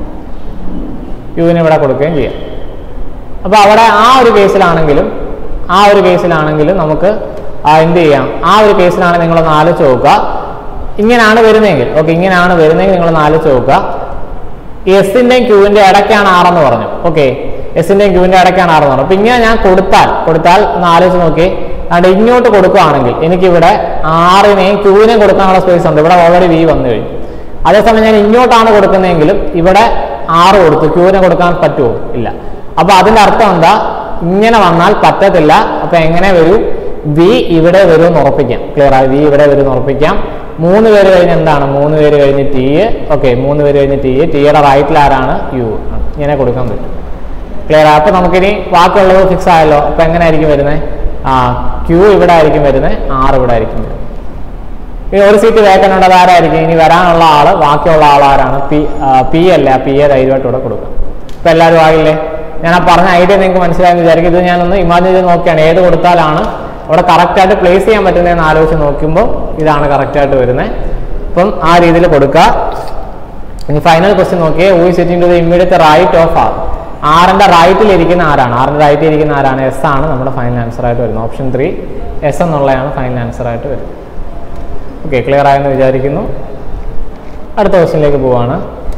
യുവിനെ ഇവിടെ കൊടുക്കുകയും ചെയ്യാം അപ്പോൾ അവിടെ ആ ഒരു കേസിലാണെങ്കിലും ആ ഒരു കേസിലാണെങ്കിലും നമുക്ക് ആ എന്ത് ചെയ്യാം ആ ഒരു കേസിലാണെങ്കിൽ നിങ്ങളൊന്ന് ആലോചിച്ച് നോക്കുക ഇങ്ങനെയാണ് വരുന്നതെങ്കിൽ ഓക്കെ ഇങ്ങനെയാണ് വരുന്നതെങ്കിൽ നിങ്ങൾ നാലിച്ച് നോക്കുക എസിന്റെയും ക്യൂവിന്റെ ഇടയ്ക്കാണ് ആറെന്ന് പറഞ്ഞു ഓക്കെ എസിന്റെയും ക്യൂവിന്റെ ഇടയ്ക്കാണ് ആറെന്ന് പറഞ്ഞു അപ്പൊ ഇങ്ങനെ ഞാൻ കൊടുത്താൽ കൊടുത്താൽ ഒന്ന് ആലോചിച്ച് നോക്കി അതുകൊണ്ട് ഇങ്ങോട്ട് കൊടുക്കുകയാണെങ്കിൽ എനിക്കിവിടെ ആറിനെയും ക്യൂവിനെയും കൊടുക്കാനുള്ള സ്പേസ് ഉണ്ട് ഇവിടെ ഓൾറെഡി വി വന്നു കഴിഞ്ഞു അതേസമയം ഞാൻ ഇങ്ങോട്ടാണ് കൊടുക്കുന്നതെങ്കിലും ഇവിടെ ആറ് കൊടുത്തു ക്യൂവിനെ കൊടുക്കാൻ പറ്റുമോ ഇല്ല അപ്പൊ അതിന്റെ അർത്ഥം എന്താ ഇങ്ങനെ വന്നാൽ പറ്റത്തില്ല അപ്പൊ എങ്ങനെ വരൂ വി ഇവിടെ വരും എന്ന് ഉറപ്പിക്കാം ക്ലിയർ ആയി വി ഇവിടെ വരും എന്ന് ഉറപ്പിക്കാം മൂന്ന് പേര് കഴിഞ്ഞ് എന്താണ് മൂന്ന് പേര് കഴിഞ്ഞ് ടി ഓക്കെ മൂന്ന് പേര് കഴിഞ്ഞ് ടി ടിയുടെ റൈറ്റിൽ ആരാണ് യു ഇങ്ങനെ കൊടുക്കാൻ പറ്റും ക്ലിയർ അപ്പൊ നമുക്കിനി ബാക്കിയുള്ളത് ഫിക്സ് ആയല്ലോ അപ്പൊ എങ്ങനെ ആയിരിക്കും വരുന്നത് ആ ക്യൂ ഇവിടെ ആയിരിക്കും വരുന്നത് ആറ് ഇവിടെ ആയിരിക്കും വരുന്നത് ഇനി ഒരു സീറ്റ് വേക്കൻ ഉണ്ട് അതാരായിരിക്കും ഇനി വരാനുള്ള ആള് ബാക്കിയുള്ള ആൾ ആരാണ് പി പി അല്ല പി എ ധൈര്യമായിട്ട് ഇവിടെ കൊടുക്കാം ഇപ്പൊ എല്ലാവരും ആയില്ലേ ഞാൻ ആ പറഞ്ഞ ഐഡിയ നിങ്ങൾക്ക് മനസ്സിലായെന്ന് വിചാരിക്കും ഇത് ഞാനൊന്ന് ഇമാജിൻ ചെയ്ത് നോക്കിയാണ് ഏത് കൊടുത്താലാണ് അവിടെ കറക്റ്റായിട്ട് പ്ലേസ് ചെയ്യാൻ പറ്റുന്നതെന്ന് ആലോചിച്ച് നോക്കുമ്പോൾ ഇതാണ് കറക്റ്റായിട്ട് വരുന്നത് അപ്പം ആ രീതിയിൽ കൊടുക്കുക ഇനി ഫൈനൽ ക്വസ്റ്റ്യൻ നോക്കിയേ who sitting to the immediate right of R ആറിന്റെ റൈറ്റിൽ ഇരിക്കുന്ന ആരാണ് ആറിന്റെ റൈറ്റിൽ ഇരിക്കുന്ന ആരാണ് എസ് ആണ് നമ്മുടെ ഫൈനൽ ആൻസർ ആയിട്ട് വരുന്നത് ഓപ്ഷൻ ത്രീ എസ് എന്നുള്ളതാണ് ഫൈനൽ ആൻസർ ആയിട്ട് വരുന്നത് ഓക്കെ ക്ലിയർ ആയെന്ന് വിചാരിക്കുന്നു അടുത്ത ക്വസ്റ്റ്യനിലേക്ക് പോവാണ്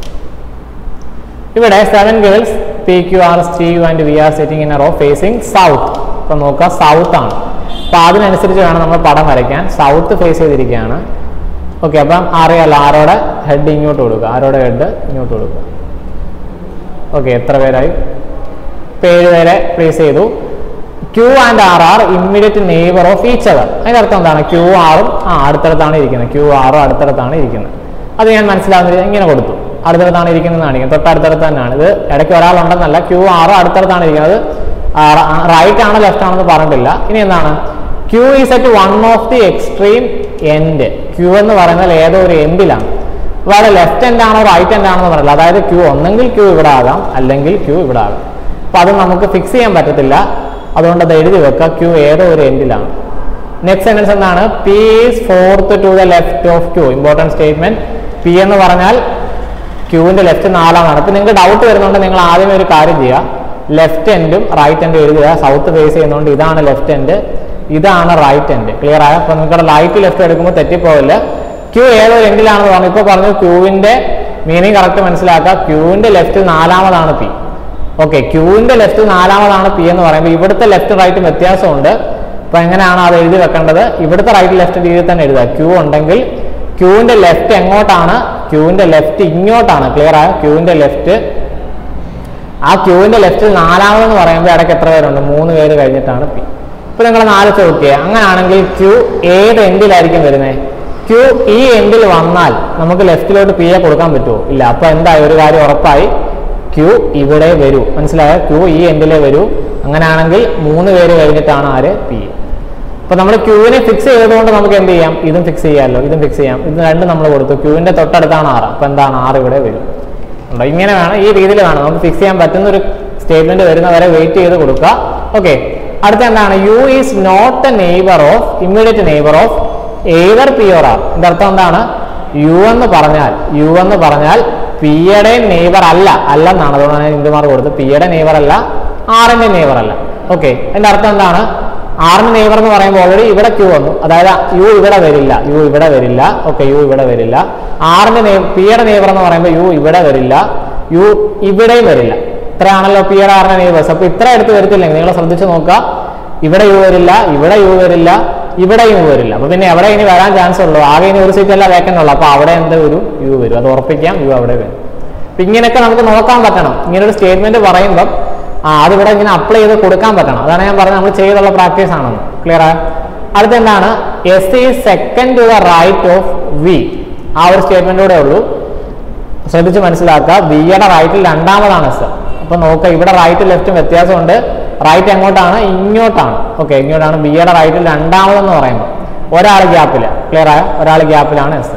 ഇവിടെ seven girls P Q R T U and V are sitting in a row facing south ഇപ്പൊ നോക്കുക സൗത്ത് ആണ് അപ്പൊ അതിനനുസരിച്ച് വേണം നമ്മൾ പടം വരയ്ക്കാൻ സൗത്ത് ഫേസ് ചെയ്തിരിക്കുകയാണ് ഓക്കെ അപ്പം അറിയാലോ ആരോടെ ഹെഡ് ഇങ്ങോട്ട് കൊടുക്കുക ആരോടെ ഹെഡ് ഇങ്ങോട്ട് കൊടുക്കുക ഓക്കെ എത്ര പേരായി ഇപ്പൊ ഏഴ് പേരെ പ്ലേസ് ചെയ്തു Q and R are immediate neighbour of each other അതിന്റെ അർത്ഥം എന്താണ് ക്യൂ ആറും ആ അടുത്തടുത്താണ് ഇരിക്കുന്നത് ക്യൂ ആറും അടുത്തടുത്താണ് ഇരിക്കുന്നത് അത് ഞാൻ മനസ്സിലാവുന്നത് ഇങ്ങനെ കൊടുത്തു അടുത്തടുത്താണ് ഇരിക്കുന്നത് കാണിക്കുന്നത് തൊട്ടടുത്തടുത്ത് തന്നെയാണ് ഇത് ഇടയ്ക്ക് ഒരാളുണ്ടെന്നല്ല ക്യൂ ആറും അടുത്തടുത്താണ് ഇരിക്കുന്നത് റൈറ്റ് ആണോ ലെഫ്റ്റ് ആണെന്ന് പറഞ്ഞിട്ടില്ല ഇനി എന്താണ് Q is at one of the extreme end Q എന്ന് പറയുന്നത് ഏതോ ഒരു എൻഡിലാണ് അപ്പോൾ അവിടെ ലെഫ്റ്റ് എൻഡ് ആണോ റൈറ്റ് എൻഡ് ആണോ എന്ന് പറയില്ല അതായത് ക്യൂ ഒന്നെങ്കിൽ ക്യൂ ഇവിടെ ആകാം അല്ലെങ്കിൽ ക്യൂ ഇവിടെ ആകാം അപ്പൊ അത് നമുക്ക് ഫിക്സ് ചെയ്യാൻ പറ്റത്തില്ല അതുകൊണ്ട് അത് എഴുതി വെക്കുക ക്യൂ ഏതോ ഒരു എൻഡിലാണ് നെക്സ്റ്റ് സെന്റൻസ് എന്താണ് P is fourth to the left of Q important statement P എന്ന് പറഞ്ഞാൽ ക്യൂവിന്റെ ലെഫ്റ്റ് നാലാമാണ് അപ്പൊ നിങ്ങൾക്ക് ഡൗട്ട് വരുന്നുണ്ട് നിങ്ങൾ ആദ്യമേ ഒരു കാര്യം ചെയ്യുക ലെഫ്റ്റ് എൻഡും റൈറ്റ് എൻഡും എഴുതുക സൗത്ത് ഫേസ് ചെയ്യുന്നതുകൊണ്ട് ഇതാണ് ലെഫ്റ്റ് എൻഡ് ഇതാണ് റൈറ്റ് എൻഡ് ക്ലിയർ ആയ അപ്പൊ നിങ്ങൾക്ക് റൈറ്റ് ലെഫ്റ്റ് എടുക്കുമ്പോൾ തെറ്റിപ്പോവില്ല ക്യൂ ഏതോ എൻഡിലാണെന്ന് പറഞ്ഞു ഇപ്പൊ പറഞ്ഞു ക്യൂവിന്റെ മീനിങ് കറക്റ്റ് മനസ്സിലാക്കുക ക്യൂവിന്റെ ലെഫ്റ്റ് നാലാമതാണ് പി ഓക്കെ ക്യൂവിന്റെ ലെഫ്റ്റ് നാലാമതാണ് പി എന്ന് പറയുമ്പോൾ ഇവിടുത്തെ ലെഫ്റ്റ് റൈറ്റും വ്യത്യാസമുണ്ട് അപ്പൊ എങ്ങനെയാണ് അത് എഴുതി വെക്കേണ്ടത് ഇവിടുത്തെ റൈറ്റ് ലെഫ്റ്റ് രീതിയിൽ തന്നെ എഴുതുക ക്യൂ ഉണ്ടെങ്കിൽ ക്യൂവിന്റെ ലെഫ്റ്റ് എങ്ങോട്ടാണ് ക്യൂവിന്റെ ലെഫ്റ്റ് ഇങ്ങോട്ടാണ് ക്ലിയർ ആയ ക്യൂവിന്റെ ലെഫ്റ്റ് ആ ക്യൂവിന്റെ ലെഫ്റ്റിൽ നാലാമതെന്ന് പറയുമ്പോൾ ഇടയ്ക്ക് എത്ര പേരുണ്ട് മൂന്ന് പേര് കഴിഞ്ഞിട്ടാണ് പി ഇപ്പൊ നിങ്ങൾ നാല് ചോദിക്കുക അങ്ങനെയാണെങ്കിൽ ക്യൂ ഏത് എൻഡിലായിരിക്കും വരുന്നത് ക്യൂ ഈ എൻഡിൽ വന്നാൽ നമുക്ക് ലെഫ്റ്റിലോട്ട് പി എ കൊടുക്കാൻ പറ്റുമോ ഇല്ല അപ്പൊ എന്തായി ഒരു കാര്യം ഉറപ്പായി ക്യൂ ഇവിടെ വരൂ മനസ്സിലായോ ക്യൂ ഈ എൻഡിലെ വരൂ അങ്ങനെയാണെങ്കിൽ മൂന്ന് പേര് കഴിഞ്ഞിട്ടാണ് ആര് പി അപ്പൊ നമ്മൾ ക്യൂവിനെ ഫിക്സ് ചെയ്തതുകൊണ്ട് നമുക്ക് എന്ത് ചെയ്യാം ഇതും ഫിക്സ് ചെയ്യാമല്ലോ ഇതും ഫിക്സ് ചെയ്യാം ഇത് രണ്ടും നമ്മൾ കൊടുത്തു ക്യൂവിന്റെ തൊട്ടടുത്താണ് ആറ് അപ്പൊ എന്താണ് ആറ് ഇവിടെ വരും ഉണ്ടോ ഇങ്ങനെ വേണം ഈ രീതിയിൽ വേണം നമുക്ക് ഫിക്സ് ചെയ്യാൻ പറ്റുന്ന ഒരു സ്റ്റേറ്റ്മെന്റ് വരുന്നവരെ വെയിറ്റ് ചെയ്ത് കൊടുക്കുക ഓക്കെ അടുത്ത എന്താണ് U is not a neighbour of immediate neighbour of either P or R ഇതിന്റെ അർത്ഥം എന്താണ് യു എന്ന് പറഞ്ഞാൽ യു എന്ന് പറഞ്ഞാൽ പിയുടെ നെയ്ബർ അല്ല അല്ലെന്നാണ് അതുകൊണ്ടാണ് ഞാൻ ഇന്ദുമാർ കൊടുത്തത് പിയുടെ നെയ്ബർ അല്ല ആറിന്റെ നെയ്ബർ അല്ല ഓക്കെ അതിന്റെ അർത്ഥം എന്താണ് ആറിന് നെയ്ബർ എന്ന് പറയുമ്പോൾ ഓൾറെഡി ഇവിടെ ക്യൂ വന്നു അതായത് യു ഇവിടെ വരില്ല യു ഇവിടെ വരില്ല ഓക്കെ യു ഇവിടെ വരില്ല ആറിന്റെ നെയ് പിയുടെ നെയ്ബർ എന്ന് പറയുമ്പോൾ യു ഇവിടെ വരില്ല യു ഇവിടെയും വരില്ല ഇത്രയാണല്ലോ പിയുടെ ആറിന്റെ നെയ്ബേഴ്സ് അപ്പൊ ഇത്ര എടുത്ത് വരത്തില്ലെങ്കിൽ നിങ്ങൾ ശ്രദ്ധിച്ച് നോക്കുക ഇവിടെ യു വരില്ല ഇവിടെ യു വരില്ല ഇവിടെ യു വരില്ല അപ്പൊ പിന്നെ എവിടെ ഇനി വരാൻ ചാൻസ് ഉള്ളൂ ആകെ ഇനി ഒരു സീറ്റ് അല്ല വേക്കൻ്റ് ഉള്ളൂ അപ്പൊ അവിടെ എന്ത് വരും യു വരും അത് ഉറപ്പിക്കാം യു അവിടെ വരും അപ്പൊ ഇങ്ങനെയൊക്കെ നമുക്ക് നോക്കാൻ പറ്റണം ഇങ്ങനെ ഒരു സ്റ്റേറ്റ്മെന്റ് പറയുമ്പം ആ അതിവിടെ ഇങ്ങനെ അപ്ലൈ ചെയ്ത് കൊടുക്കാൻ പറ്റണം അതാണ് ഞാൻ പറഞ്ഞത് നമ്മൾ ചെയ്തുള്ള പ്രാക്ടീസ് ആണെന്ന് ക്ലിയർ ആ അടുത്ത എന്താണ് S is second to the right of V ആ ഒരു സ്റ്റേറ്റ്മെന്റൂടെ ഉള്ളൂ ശ്രദ്ധിച്ച് മനസ്സിലാക്കുക വിയുടെ റൈറ്റിൽ രണ്ടാമതാണ് എസ് അപ്പൊ നോക്കുക ഇവിടെ റൈറ്റ് ലെഫ്റ്റും വ്യത്യാസമുണ്ട് റൈറ്റ് എങ്ങോട്ടാണ് ഇങ്ങോട്ടാണ് ഓക്കെ ഇങ്ങോട്ടാണ് ബിയുടെ റൈറ്റിൽ രണ്ടാമതെന്ന് പറയുമ്പോൾ ഒരാൾ ഗ്യാപ്പിൽ ക്ലിയർ ആയ ഒരാൾ ഗ്യാപ്പിലാണ് എസ്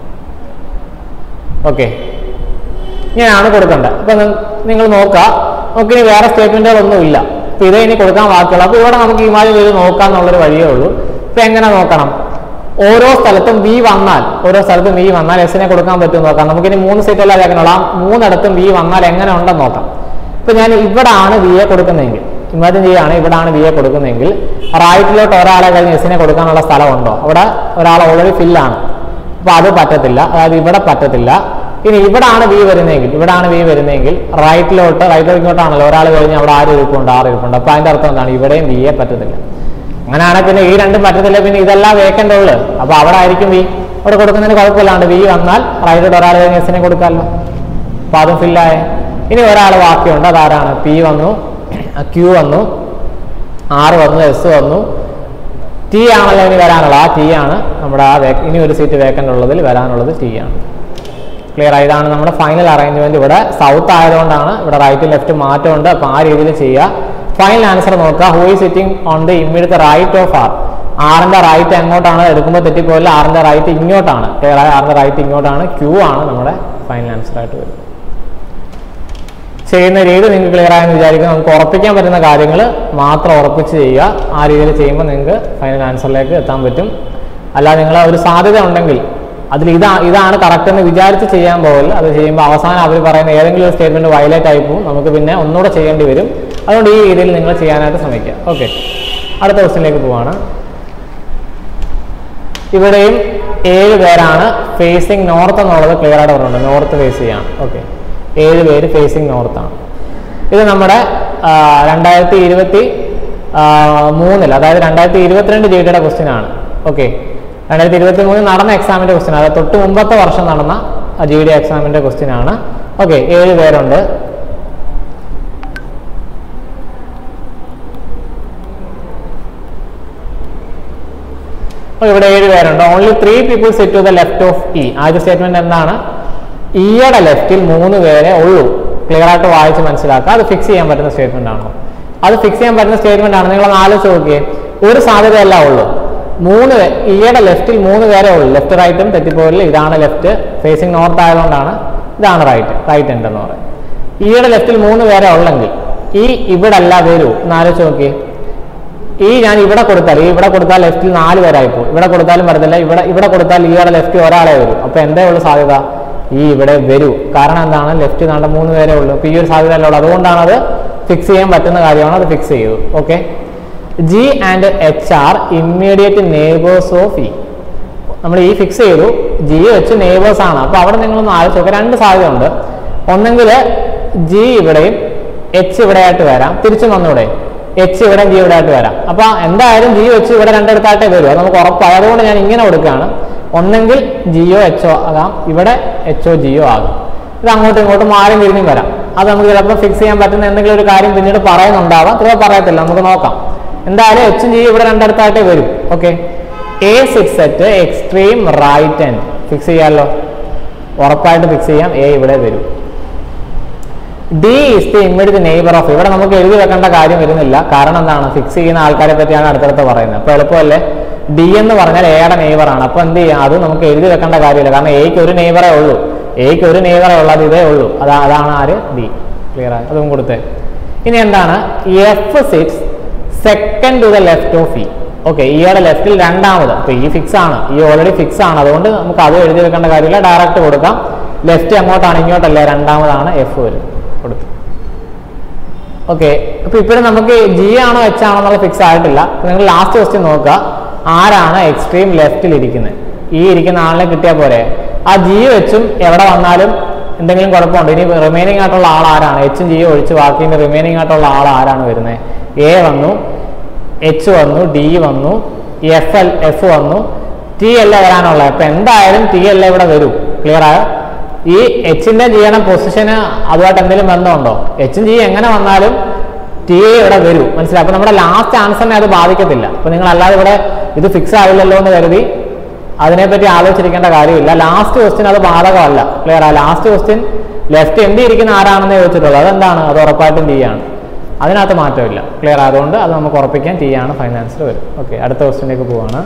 ഓക്കെ ഇങ്ങനെയാണ് കൊടുക്കേണ്ടത് അപ്പൊ നിങ്ങൾ നോക്കുക നമുക്ക് ഇനി വേറെ സ്റ്റേറ്റ്മെന്റുകളൊന്നും ഇല്ല അപ്പൊ ഇതേ ഇനി കൊടുക്കാൻ ബാക്കിയുള്ളൂ അപ്പൊ ഇവിടെ നമുക്ക് ഇമാജിൻ ചെയ്ത് നോക്കാന്നുള്ളൊരു വഴിയേ ഉള്ളൂ ഇപ്പൊ എങ്ങനെ നോക്കണം ഓരോ സ്ഥലത്തും വി വന്നാൽ ഓരോ സ്ഥലത്തും വി വന്നാൽ എസിനെ കൊടുക്കാൻ പറ്റും നോക്കാം നമുക്കിനി മൂന്ന് സീറ്റ് അല്ല കേൾക്കണുള്ള മൂന്നിടത്തും വി വന്നാൽ എങ്ങനെ ഉണ്ടെന്ന് നോക്കാം ഇപ്പൊ ഞാൻ ഇവിടാണ് വിയെ കൊടുക്കുന്നതെങ്കിൽ ഇമാജിൻ ചെയ്യാണ് ഇവിടാണ് വിയെ കൊടുക്കുന്നതെങ്കിൽ റൈറ്റിലോട്ട് ഒരാളെ കഴിഞ്ഞ് എസിനെ കൊടുക്കാനുള്ള സ്ഥലമുണ്ടോ അവിടെ ഒരാൾ ഓൾറെഡി ഫില്ലാണ് അപ്പോൾ അത് പറ്റത്തില്ല അതായത് ഇവിടെ പറ്റത്തില്ല ഇനി ഇവിടാണ് ബി വരുന്നതെങ്കിൽ ഇവിടാണ് ബി വരുന്നതെങ്കിൽ റൈറ്റിലോട്ട് റൈറ്റിലോട്ട് ഇങ്ങോട്ടാണല്ലോ ഒരാൾ കഴിഞ്ഞ് അവിടെ ആറ് ഇരിപ്പുണ്ട് ആറ് ഇരിപ്പുണ്ട് അപ്പോൾ അതിന്റെ അർത്ഥം എന്താണ് ഇവിടെയും ബിയെ പറ്റത്തില്ല അങ്ങനെയാണെങ്കിൽ പിന്നെ ഈ രണ്ടും പറ്റത്തില്ല പിന്നെ ഇതെല്ലാം വേക്കൻ്റ് ഉള്ളു അപ്പോൾ അവിടെ ആയിരിക്കും ബി അവിടെ കൊടുക്കുന്നതിന് കുഴപ്പമില്ലാണ്ട് ബി വന്നാൽ റൈറ്റിലോട്ട് ഒരാൾ കഴിഞ്ഞ് എസിനെ കൊടുക്കാമല്ലോ അപ്പോൾ അതും ഫില്ലായ ഇനി ഒരാൾ ബാക്കിയുണ്ട് അതാരാണ് പി വന്നു ക്യൂ വന്നു ആറ് വന്നു എസ് വന്നു ടി ആണല്ലോ ഇനി വരാനുള്ളത് ആ ടി ആണ് നമ്മുടെ ആ വേ ഇനി ഒരു സീറ്റ് വേക്കൻ്റ് ഉള്ളതിൽ വരാനുള്ളത് ടി ആണ് ക്ലിയർ ഇതാണ് നമ്മുടെ ഫൈനൽ അറേഞ്ച്മെന്റ് ഇവിടെ സൗത്ത് ആയതുകൊണ്ടാണ് ഇവിടെ റൈറ്റ് ലെഫ്റ്റ് മാറ്റമുണ്ട് അപ്പോൾ ആ രീതിയിൽ ചെയ്യുക ഫൈനൽ ആൻസർ നോക്കുക who is sitting on the immediate right of R ആറിന്റെ റൈറ്റ് എങ്ങോട്ടാണ് എടുക്കുമ്പോൾ തെറ്റിപ്പോയില്ല ആറിന്റെ റൈറ്റ് ഇങ്ങോട്ടാണ് ക്ലിയർ ആയ ആറിന്റെ റൈറ്റ് ഇങ്ങോട്ടാണ് ക്യൂ ആണ് നമ്മുടെ ഫൈനൽ ആൻസർ ആയിട്ട് വരുന്നത് ചെയ്യുന്ന രീതി നിങ്ങൾക്ക് ക്ലിയർ ആയെന്ന് വിചാരിക്കും നമുക്ക് ഉറപ്പിക്കാൻ പറ്റുന്ന കാര്യങ്ങൾ മാത്രം ഉറപ്പിച്ച് ചെയ്യുക ആ രീതിയിൽ ചെയ്യുമ്പോൾ നിങ്ങൾക്ക് ഫൈനൽ ആൻസറിലേക്ക് എത്താൻ പറ്റും അല്ലാതെ നിങ്ങൾ ഒരു സാധ്യത ഉണ്ടെങ്കിൽ അതിൽ ഇതാ ഇതാണ് കറക്റ്റ് എന്ന് വിചാരിച്ച് ചെയ്യാൻ പോകില്ല അത് ചെയ്യുമ്പോൾ അവസാനം അവർ പറയുന്ന ഏതെങ്കിലും ഒരു സ്റ്റേറ്റ്മെന്റ് വയലേറ്റ് ആയി പോകും നമുക്ക് പിന്നെ ഒന്നുകൂടെ ചെയ്യേണ്ടി വരും അതുകൊണ്ട് ഈ രീതിയിൽ നിങ്ങൾ ചെയ്യാനായിട്ട് ശ്രമിക്കുക ഓക്കെ അടുത്ത ക്വസ്റ്റിനിലേക്ക് പോവാണ് ഇവിടെയും ഏഴ് പേരാണ് ഫേസിങ് നോർത്ത് എന്നുള്ളത് ക്ലിയർ ആയിട്ട് പറഞ്ഞിട്ടുണ്ട് നോർത്ത് ഫേസ് ചെയ്യാണ് ഓക്കെ ഏഴ് പേര് ഫേസിങ് നോർത്താണ് ഇത് നമ്മുടെ ആ, രണ്ടായിരത്തി ഇരുപത്തി ആ, മൂന്നിൽ അതായത് രണ്ടായിരത്തി ഇരുപത്തിരണ്ട് ജി ഡിയുടെ ക്വസ്റ്റ്യൻ ആണ് ഓക്കെ രണ്ടായിരത്തി ഇരുപത്തി മൂന്നിൽ നടന്ന എക്സാമിന്റെ ക്വസ്റ്റ്യൻ അതായത് തൊട്ട് മുമ്പത്തെ വർഷം നടന്ന ജി ഡി എക്സാമിന്റെ ക്വസ്റ്റ്യൻ ആണ് ഓക്കെ ഏഴ് പേരുണ്ട് അപ്പോൾ ഇവിടെ ഏഴ് പേരുണ്ട് only three people sit to the left of E ആദ്യ സ്റ്റേറ്റ്മെന്റ് എന്താണ് ഇയുടെ ലെഫ്റ്റിൽ മൂന്ന് പേരെ ഉള്ളൂ ക്ലിയർ ആയിട്ട് വായിച്ച് മനസ്സിലാക്കുക അത് ഫിക്സ് ചെയ്യാൻ പറ്റുന്ന സ്റ്റേറ്റ്മെന്റ് ആണോ അത് ഫിക്സ് ചെയ്യാൻ പറ്റുന്ന സ്റ്റേറ്റ്മെന്റ് ആണ് നിങ്ങൾ ആലോചിച്ച് നോക്കിയേ ഒരു സാധ്യതയല്ല ഉള്ളൂ മൂന്ന് പേ- ഇയുടെ ലെഫ്റ്റിൽ മൂന്ന് പേരെ ഉള്ളൂ ലെഫ്റ്റ് റൈറ്റും തെറ്റിപ്പോരില്ല ഇതാണ് ലെഫ്റ്റ് ഫേസിങ് നോർത്ത് ആയതുകൊണ്ടാണ് ഇതാണ് റൈറ്റ് റൈറ്റ് എൻഡ് എന്ന് പറയുന്നത് ഇയുടെ ലെഫ്റ്റിൽ മൂന്ന് പേരെ ഉള്ളെങ്കിൽ ഈ ഇവിടെ അല്ല വരൂ എന്ന് ആലോചിച്ച് നോക്കിയേ ഈ ഞാൻ ഇവിടെ കൊടുത്താൽ ഈ ഇവിടെ കൊടുത്താൽ ലെഫ്റ്റിൽ നാല് പേരായി പോകും ഇവിടെ കൊടുത്താലും വരത്തില്ല ഇവിടെ ഇവിടെ കൊടുത്താൽ ഈയുടെ ലെഫ്റ്റ് ഒരാളെ വരും അപ്പൊ എന്തേ ഉള്ളു സാധ്യത ഈ ഇവിടെ വരൂ കാരണം എന്താണ് ലെഫ്റ്റ് നാണ്ട മൂന്ന് പേരേ ഉള്ളൂ അപ്പൊ ഈ ഒരു സാധ്യത അല്ല ഉള്ളൂ അതുകൊണ്ടാണ് അത് ഫിക്സ് ചെയ്യാൻ പറ്റുന്ന കാര്യമാണ് അത് ഫിക്സ് ചെയ്തു okay G and H are immediate neighbours of E നമ്മൾ ഈ ഫിക്സ് ചെയ്തു ജി വെച്ച് നെയ്ബേഴ്സ് ആണ് അപ്പൊ അവിടെ നിങ്ങളൊന്ന് ആലോചിച്ച് നോക്കുക രണ്ട് സാധ്യതയുണ്ട് ഒന്നെങ്കിൽ ജി ഇവിടെയും എച്ച് ഇവിടെ ആയിട്ട് വരാം തിരിച്ചും വന്നൂടെ എച്ച് ഇവിടെ ജി ഇവിടെ ആയിട്ട് വരാം അപ്പൊ എന്തായാലും ജി വെച്ച് ഇവിടെ രണ്ടിടത്തായിട്ടേ വരും അത് നമുക്ക് ഉറപ്പായി അതുകൊണ്ട് ഞാൻ ഇങ്ങനെ കൊടുക്കുകയാണ് ഒന്നെങ്കിൽ ജിയോ എച്ചോ ആകാം ഇവിടെ എച്ചോ ജിയോ ആകും ഇത് അങ്ങോട്ടും ഇങ്ങോട്ടും മാറി തിരിഞ്ഞും വരാം അത് നമുക്ക് ചിലപ്പോൾ ഫിക്സ് ചെയ്യാൻ പറ്റുന്ന എന്തെങ്കിലും ഒരു കാര്യം പിന്നീട് പറയുന്നുണ്ടാവാം ചിലപ്പോൾ പറയത്തില്ല നമുക്ക് നോക്കാം എന്തായാലും എച്ചും ജിയും ഇവിടെ രണ്ടിടത്തായിട്ടേ വരും okay A six set extreme right end fix ചെയ്യാമല്ലോ ഉറപ്പായിട്ട് ഫിക്സ് ചെയ്യാം എ ഇവിടെ വരും D is the immediate neighbour of ഇവിടെ നമുക്ക് എഴുതി വെക്കേണ്ട കാര്യം വരുന്നില്ല കാരണം എന്താണ് ഫിക്സ് ചെയ്യുന്ന ആൾക്കാരെ പറ്റിയാണ് അടുത്തടുത്ത് പറയുന്നത് അപ്പോൾ എളുപ്പമല്ലേ ഡി എന്ന് പറഞ്ഞാൽ എയുടെ നെയ്ബർ ആണ് അപ്പോൾ എന്ത് ചെയ്യാം അത് നമുക്ക് എഴുതി വെക്കേണ്ട കാര്യമില്ല കാരണം എയ്ക്ക് ഒരു നെയ്ബറേ ഉള്ളൂ എയ്ക്ക് ഒരു നെയ്ബറേ ഉള്ളൂ അത് ഇതേ ഉള്ളൂ അതാ അതാണ് ആര് ഡി ക്ലിയർ ആയി അതും കൊടുത്തേ ഇനി എന്താണ് F six second to the left of E okay ഇയുടെ ലെഫ്റ്റിൽ രണ്ടാമത് അപ്പൊ ഈ ഫിക്സ് ആണ് ഈ ഓൾറെഡി ഫിക്സ് ആണ് അതുകൊണ്ട് നമുക്ക് അത് എഴുതി വെക്കേണ്ട കാര്യമില്ല ഡയറക്റ്റ് കൊടുക്കാം ലെഫ്റ്റ് അങ്ങോട്ടാണ് ഇങ്ങോട്ടല്ലേ രണ്ടാമതാണ് എഫ് വരും കൊടുത്തു ഓക്കെ അപ്പൊ ഇപ്പോഴും നമുക്ക് ജി ആണോ എച്ച് ആണോ എന്നുള്ള ഫിക്സ് ആയിട്ടില്ല അപ്പൊ നിങ്ങൾ ലാസ്റ്റ് ക്വസ്റ്റ്യൻ നോക്കുക ആരാണ് എക്സ്ട്രീം ലെഫ്റ്റിൽ ഇരിക്കുന്നത് ഈ ഇരിക്കുന്ന ആളിനെ കിട്ടിയാൽ പോരെ ആ ജി വെച്ചും എവിടെ വന്നാലും എന്തെങ്കിലും കുഴപ്പമുണ്ട് ഇനി റിമൈനിങ് ആയിട്ടുള്ള ആൾ ആരാണ് എച്ചും ജിയും ഒഴിച്ച് ബാക്കി റിമൈനിങ് ആയിട്ടുള്ള ആൾ ആരാണ് വരുന്നത് എ വന്നു എച്ച് വന്നു ഡി വന്നു എഫ് എൽ എഫ് വന്നു ടി അല്ല വരാനുള്ളത് അപ്പൊ എന്തായാലും ടി അല്ല ഇവിടെ വരൂ ക്ലിയർ ആയോ ഈ എച്ചിന്റെ ചെയ്യണം പൊസിഷന് അതുമായിട്ട് എന്തെങ്കിലും ബന്ധമുണ്ടോ എച്ചും ജി എങ്ങനെ വന്നാലും ടി എ ഇവിടെ വരൂ മനസ്സിലായി അപ്പൊ നമ്മുടെ ലാസ്റ്റ് ആൻസറിനെ അത് ബാധിക്കത്തില്ല അപ്പൊ നിങ്ങൾ അല്ലാതെ ഇവിടെ ഇത് ഫിക്സ് ആവില്ലല്ലോ എന്ന് കരുതി അതിനെപ്പറ്റി ആലോചിച്ചിരിക്കേണ്ട കാര്യമില്ല ലാസ്റ്റ് ക്വസ്റ്റ്യൻ അത് ബാധകമല്ല ക്ലിയർ ആ ലാസ്റ്റ് ക്വസ്റ്റ്യൻ ലെഫ്റ്റ് എന്ത് ഇരിക്കുന്ന ആരാണെന്ന് ചോദിച്ചിട്ടുള്ളത് അതെന്താണ് അത് ഉറപ്പായിട്ടും ടി ആണ് അതിനകത്ത് മാറ്റമില്ല ക്ലിയർ ആയതുകൊണ്ട് അത് നമുക്ക് ഉറപ്പിക്കാൻ ടി ആണ് ഫൈനാൻസിൽ വരും ഓക്കെ അടുത്ത ക്വസ്റ്റ്യനിലേക്ക് പോവാണ്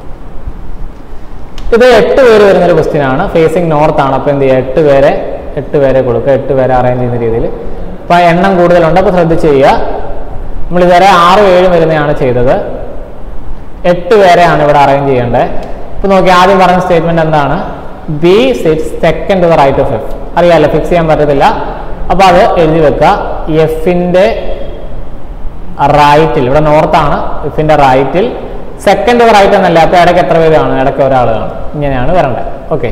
ഇത് എട്ട് പേര് വരുന്ന ഒരു ക്വസ്റ്റ്യൻ ആണ് ഫേസിങ് നോർത്ത് ആണ് അപ്പോൾ എന്ത് ചെയ്യുക എട്ട് പേരെ എട്ട് പേരെ കൊടുക്കുക എട്ട് പേരെ അറേഞ്ച് ചെയ്യുന്ന രീതിയിൽ അപ്പോൾ എണ്ണം കൂടുതലുണ്ട് അപ്പോൾ ശ്രദ്ധിച്ച് ചെയ്യുക നമ്മൾ ഇതുവരെ ആറ് ഏഴും വരുന്നതാണ് ചെയ്തത് എട്ട് പേരെയാണ് ഇവിടെ അറേഞ്ച് ചെയ്യേണ്ടത് ഇപ്പോൾ നോക്കി ആദ്യം പറഞ്ഞ സ്റ്റേറ്റ്മെന്റ് എന്താണ് B sits second to the right of F അറിയാമല്ലോ ഫിക്സ് ചെയ്യാൻ പറ്റത്തില്ല അപ്പോൾ അത് എഴുതി വെക്കുക എഫിൻ്റെ റൈറ്റിൽ ഇവിടെ നോർത്താണ് എഫിൻ്റെ റൈറ്റിൽ സെക്കൻഡ് റൈറ്റ് എന്നല്ല അപ്പോൾ ഇടയ്ക്ക് എത്ര പേര് കാണും ഇടയ്ക്ക് ഒരാൾ കാണും ഇങ്ങനെയാണ് വരേണ്ടത് okay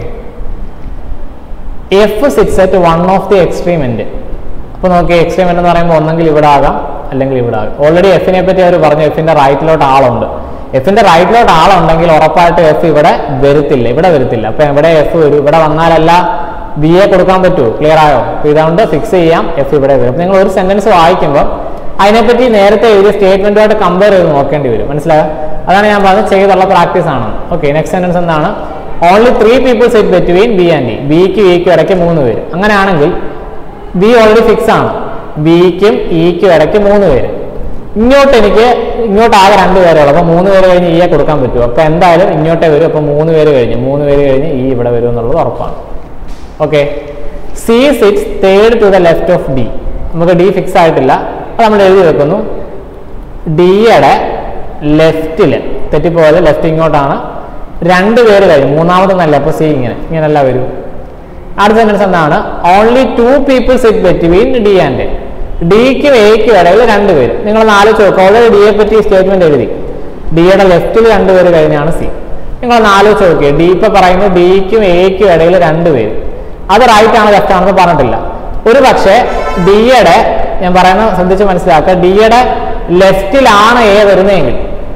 F sits at one of the extreme end അപ്പോൾ നോക്കി എക്സ്ട്രീം എൻഡ് എന്ന് പറയുമ്പോൾ ഒന്നെങ്കിൽ ഇവിടെ ആകാം അല്ലെങ്കിൽ ഇവിടെ ആകാം ഓൾറെഡി എഫിനെ പറ്റി അവർ പറഞ്ഞു എഫിന്റെ റൈറ്റിലോട്ട് ആളുണ്ട് എഫിന്റെ റൈറ്റിലോട്ട് ആളുണ്ടെങ്കിൽ ഉറപ്പായിട്ട് എഫ് ഇവിടെ വരത്തില്ല ഇവിടെ വരത്തില്ല അപ്പൊ ഇവിടെ എഫ് വരും ഇവിടെ വന്നാലല്ല ബി എ കൊടുക്കാൻ പറ്റുമോ ക്ലിയർ ആയോ അപ്പൊ ഇതുകൊണ്ട് ഫിക്സ് ചെയ്യാം എഫ് ഇവിടെ വരും അപ്പൊ നിങ്ങൾ ഒരു സെന്റൻസ് വായിക്കുമ്പോൾ അതിനെപ്പറ്റി നേരത്തെ എഴുതിയ സ്റ്റേറ്റ്മെന്റുമായിട്ട് കമ്പയർ ചെയ്ത് നോക്കേണ്ടി വരും മനസ്സിലായോ അതാണ് ഞാൻ പറഞ്ഞത് ചെയ്തുള്ള പ്രാക്ടീസ് ആണ് ഓക്കെ നെക്സ്റ്റ് സെന്റൻസ് എന്താണ് only three people sit between B and D ബിക്ക് ഇക്കും ഇടയ്ക്ക് മൂന്ന് പേര് അങ്ങനെയാണെങ്കിൽ ബി ഓൾറെഡി ഫിക്സ് ആണ് ബിക്കും ഇക്കും ഇടയ്ക്ക് മൂന്ന് പേര് ഇങ്ങോട്ട് എനിക്ക് ഇങ്ങോട്ട് ആകെ രണ്ട് പേരേ ഉള്ളൂ അപ്പോൾ മൂന്ന് പേര് കഴിഞ്ഞ് ഇയെ കൊടുക്കാൻ പറ്റുമോ അപ്പോൾ എന്തായാലും ഇങ്ങോട്ടേ വരും അപ്പോൾ മൂന്ന് പേര് കഴിഞ്ഞ് മൂന്ന് പേര് കഴിഞ്ഞ് ഈ ഇവിടെ വരും എന്നുള്ളത് ഉറപ്പാണ് okay C sits third to the left of D നമുക്ക് ഡി ഫിക്സ് ആയിട്ടില്ല അത് നമ്മൾ എഴുതി വെക്കുന്നു ഡിയുടെ ലെഫ്റ്റിൽ തെറ്റിപ്പോയത് ലെഫ്റ്റ് ഇങ്ങോട്ടാണ് രണ്ട് പേര് കഴിഞ്ഞു മൂന്നാമതൊന്നല്ല അപ്പോൾ സി ഇങ്ങനെ ഇങ്ങനെയല്ല വരൂ അടുത്ത സെന്റൻസ് എന്താണ് only two people sit between D and ഡിക്കും എക്കും ഇടയിൽ രണ്ട് പേര് നിങ്ങൾ നാല് ചോദിക്കും ഓൾറെഡി ഡിയെ പറ്റി സ്റ്റേറ്റ്മെന്റ് എഴുതി ഡിയുടെ ലെഫ്റ്റിൽ രണ്ട് പേര് കഴിഞ്ഞാണ് സി നിങ്ങൾ നാല് ചോദിക്കുക ഡി ഇപ്പൊ പറയുന്നത് ഡിക്കും എക്കും ഇടയിൽ രണ്ട് പേര് അത് റൈറ്റ് ആണ് ലെഫ്റ്റ് ആണെന്ന് പറഞ്ഞിട്ടില്ല ഒരു പക്ഷേ ഡിയുടെ ഞാൻ പറയുന്നത് ശ്രദ്ധിച്ച് മനസ്സിലാക്കുക ഡിയുടെ ലെഫ്റ്റിലാണ് എ വരുന്നതെങ്കിൽ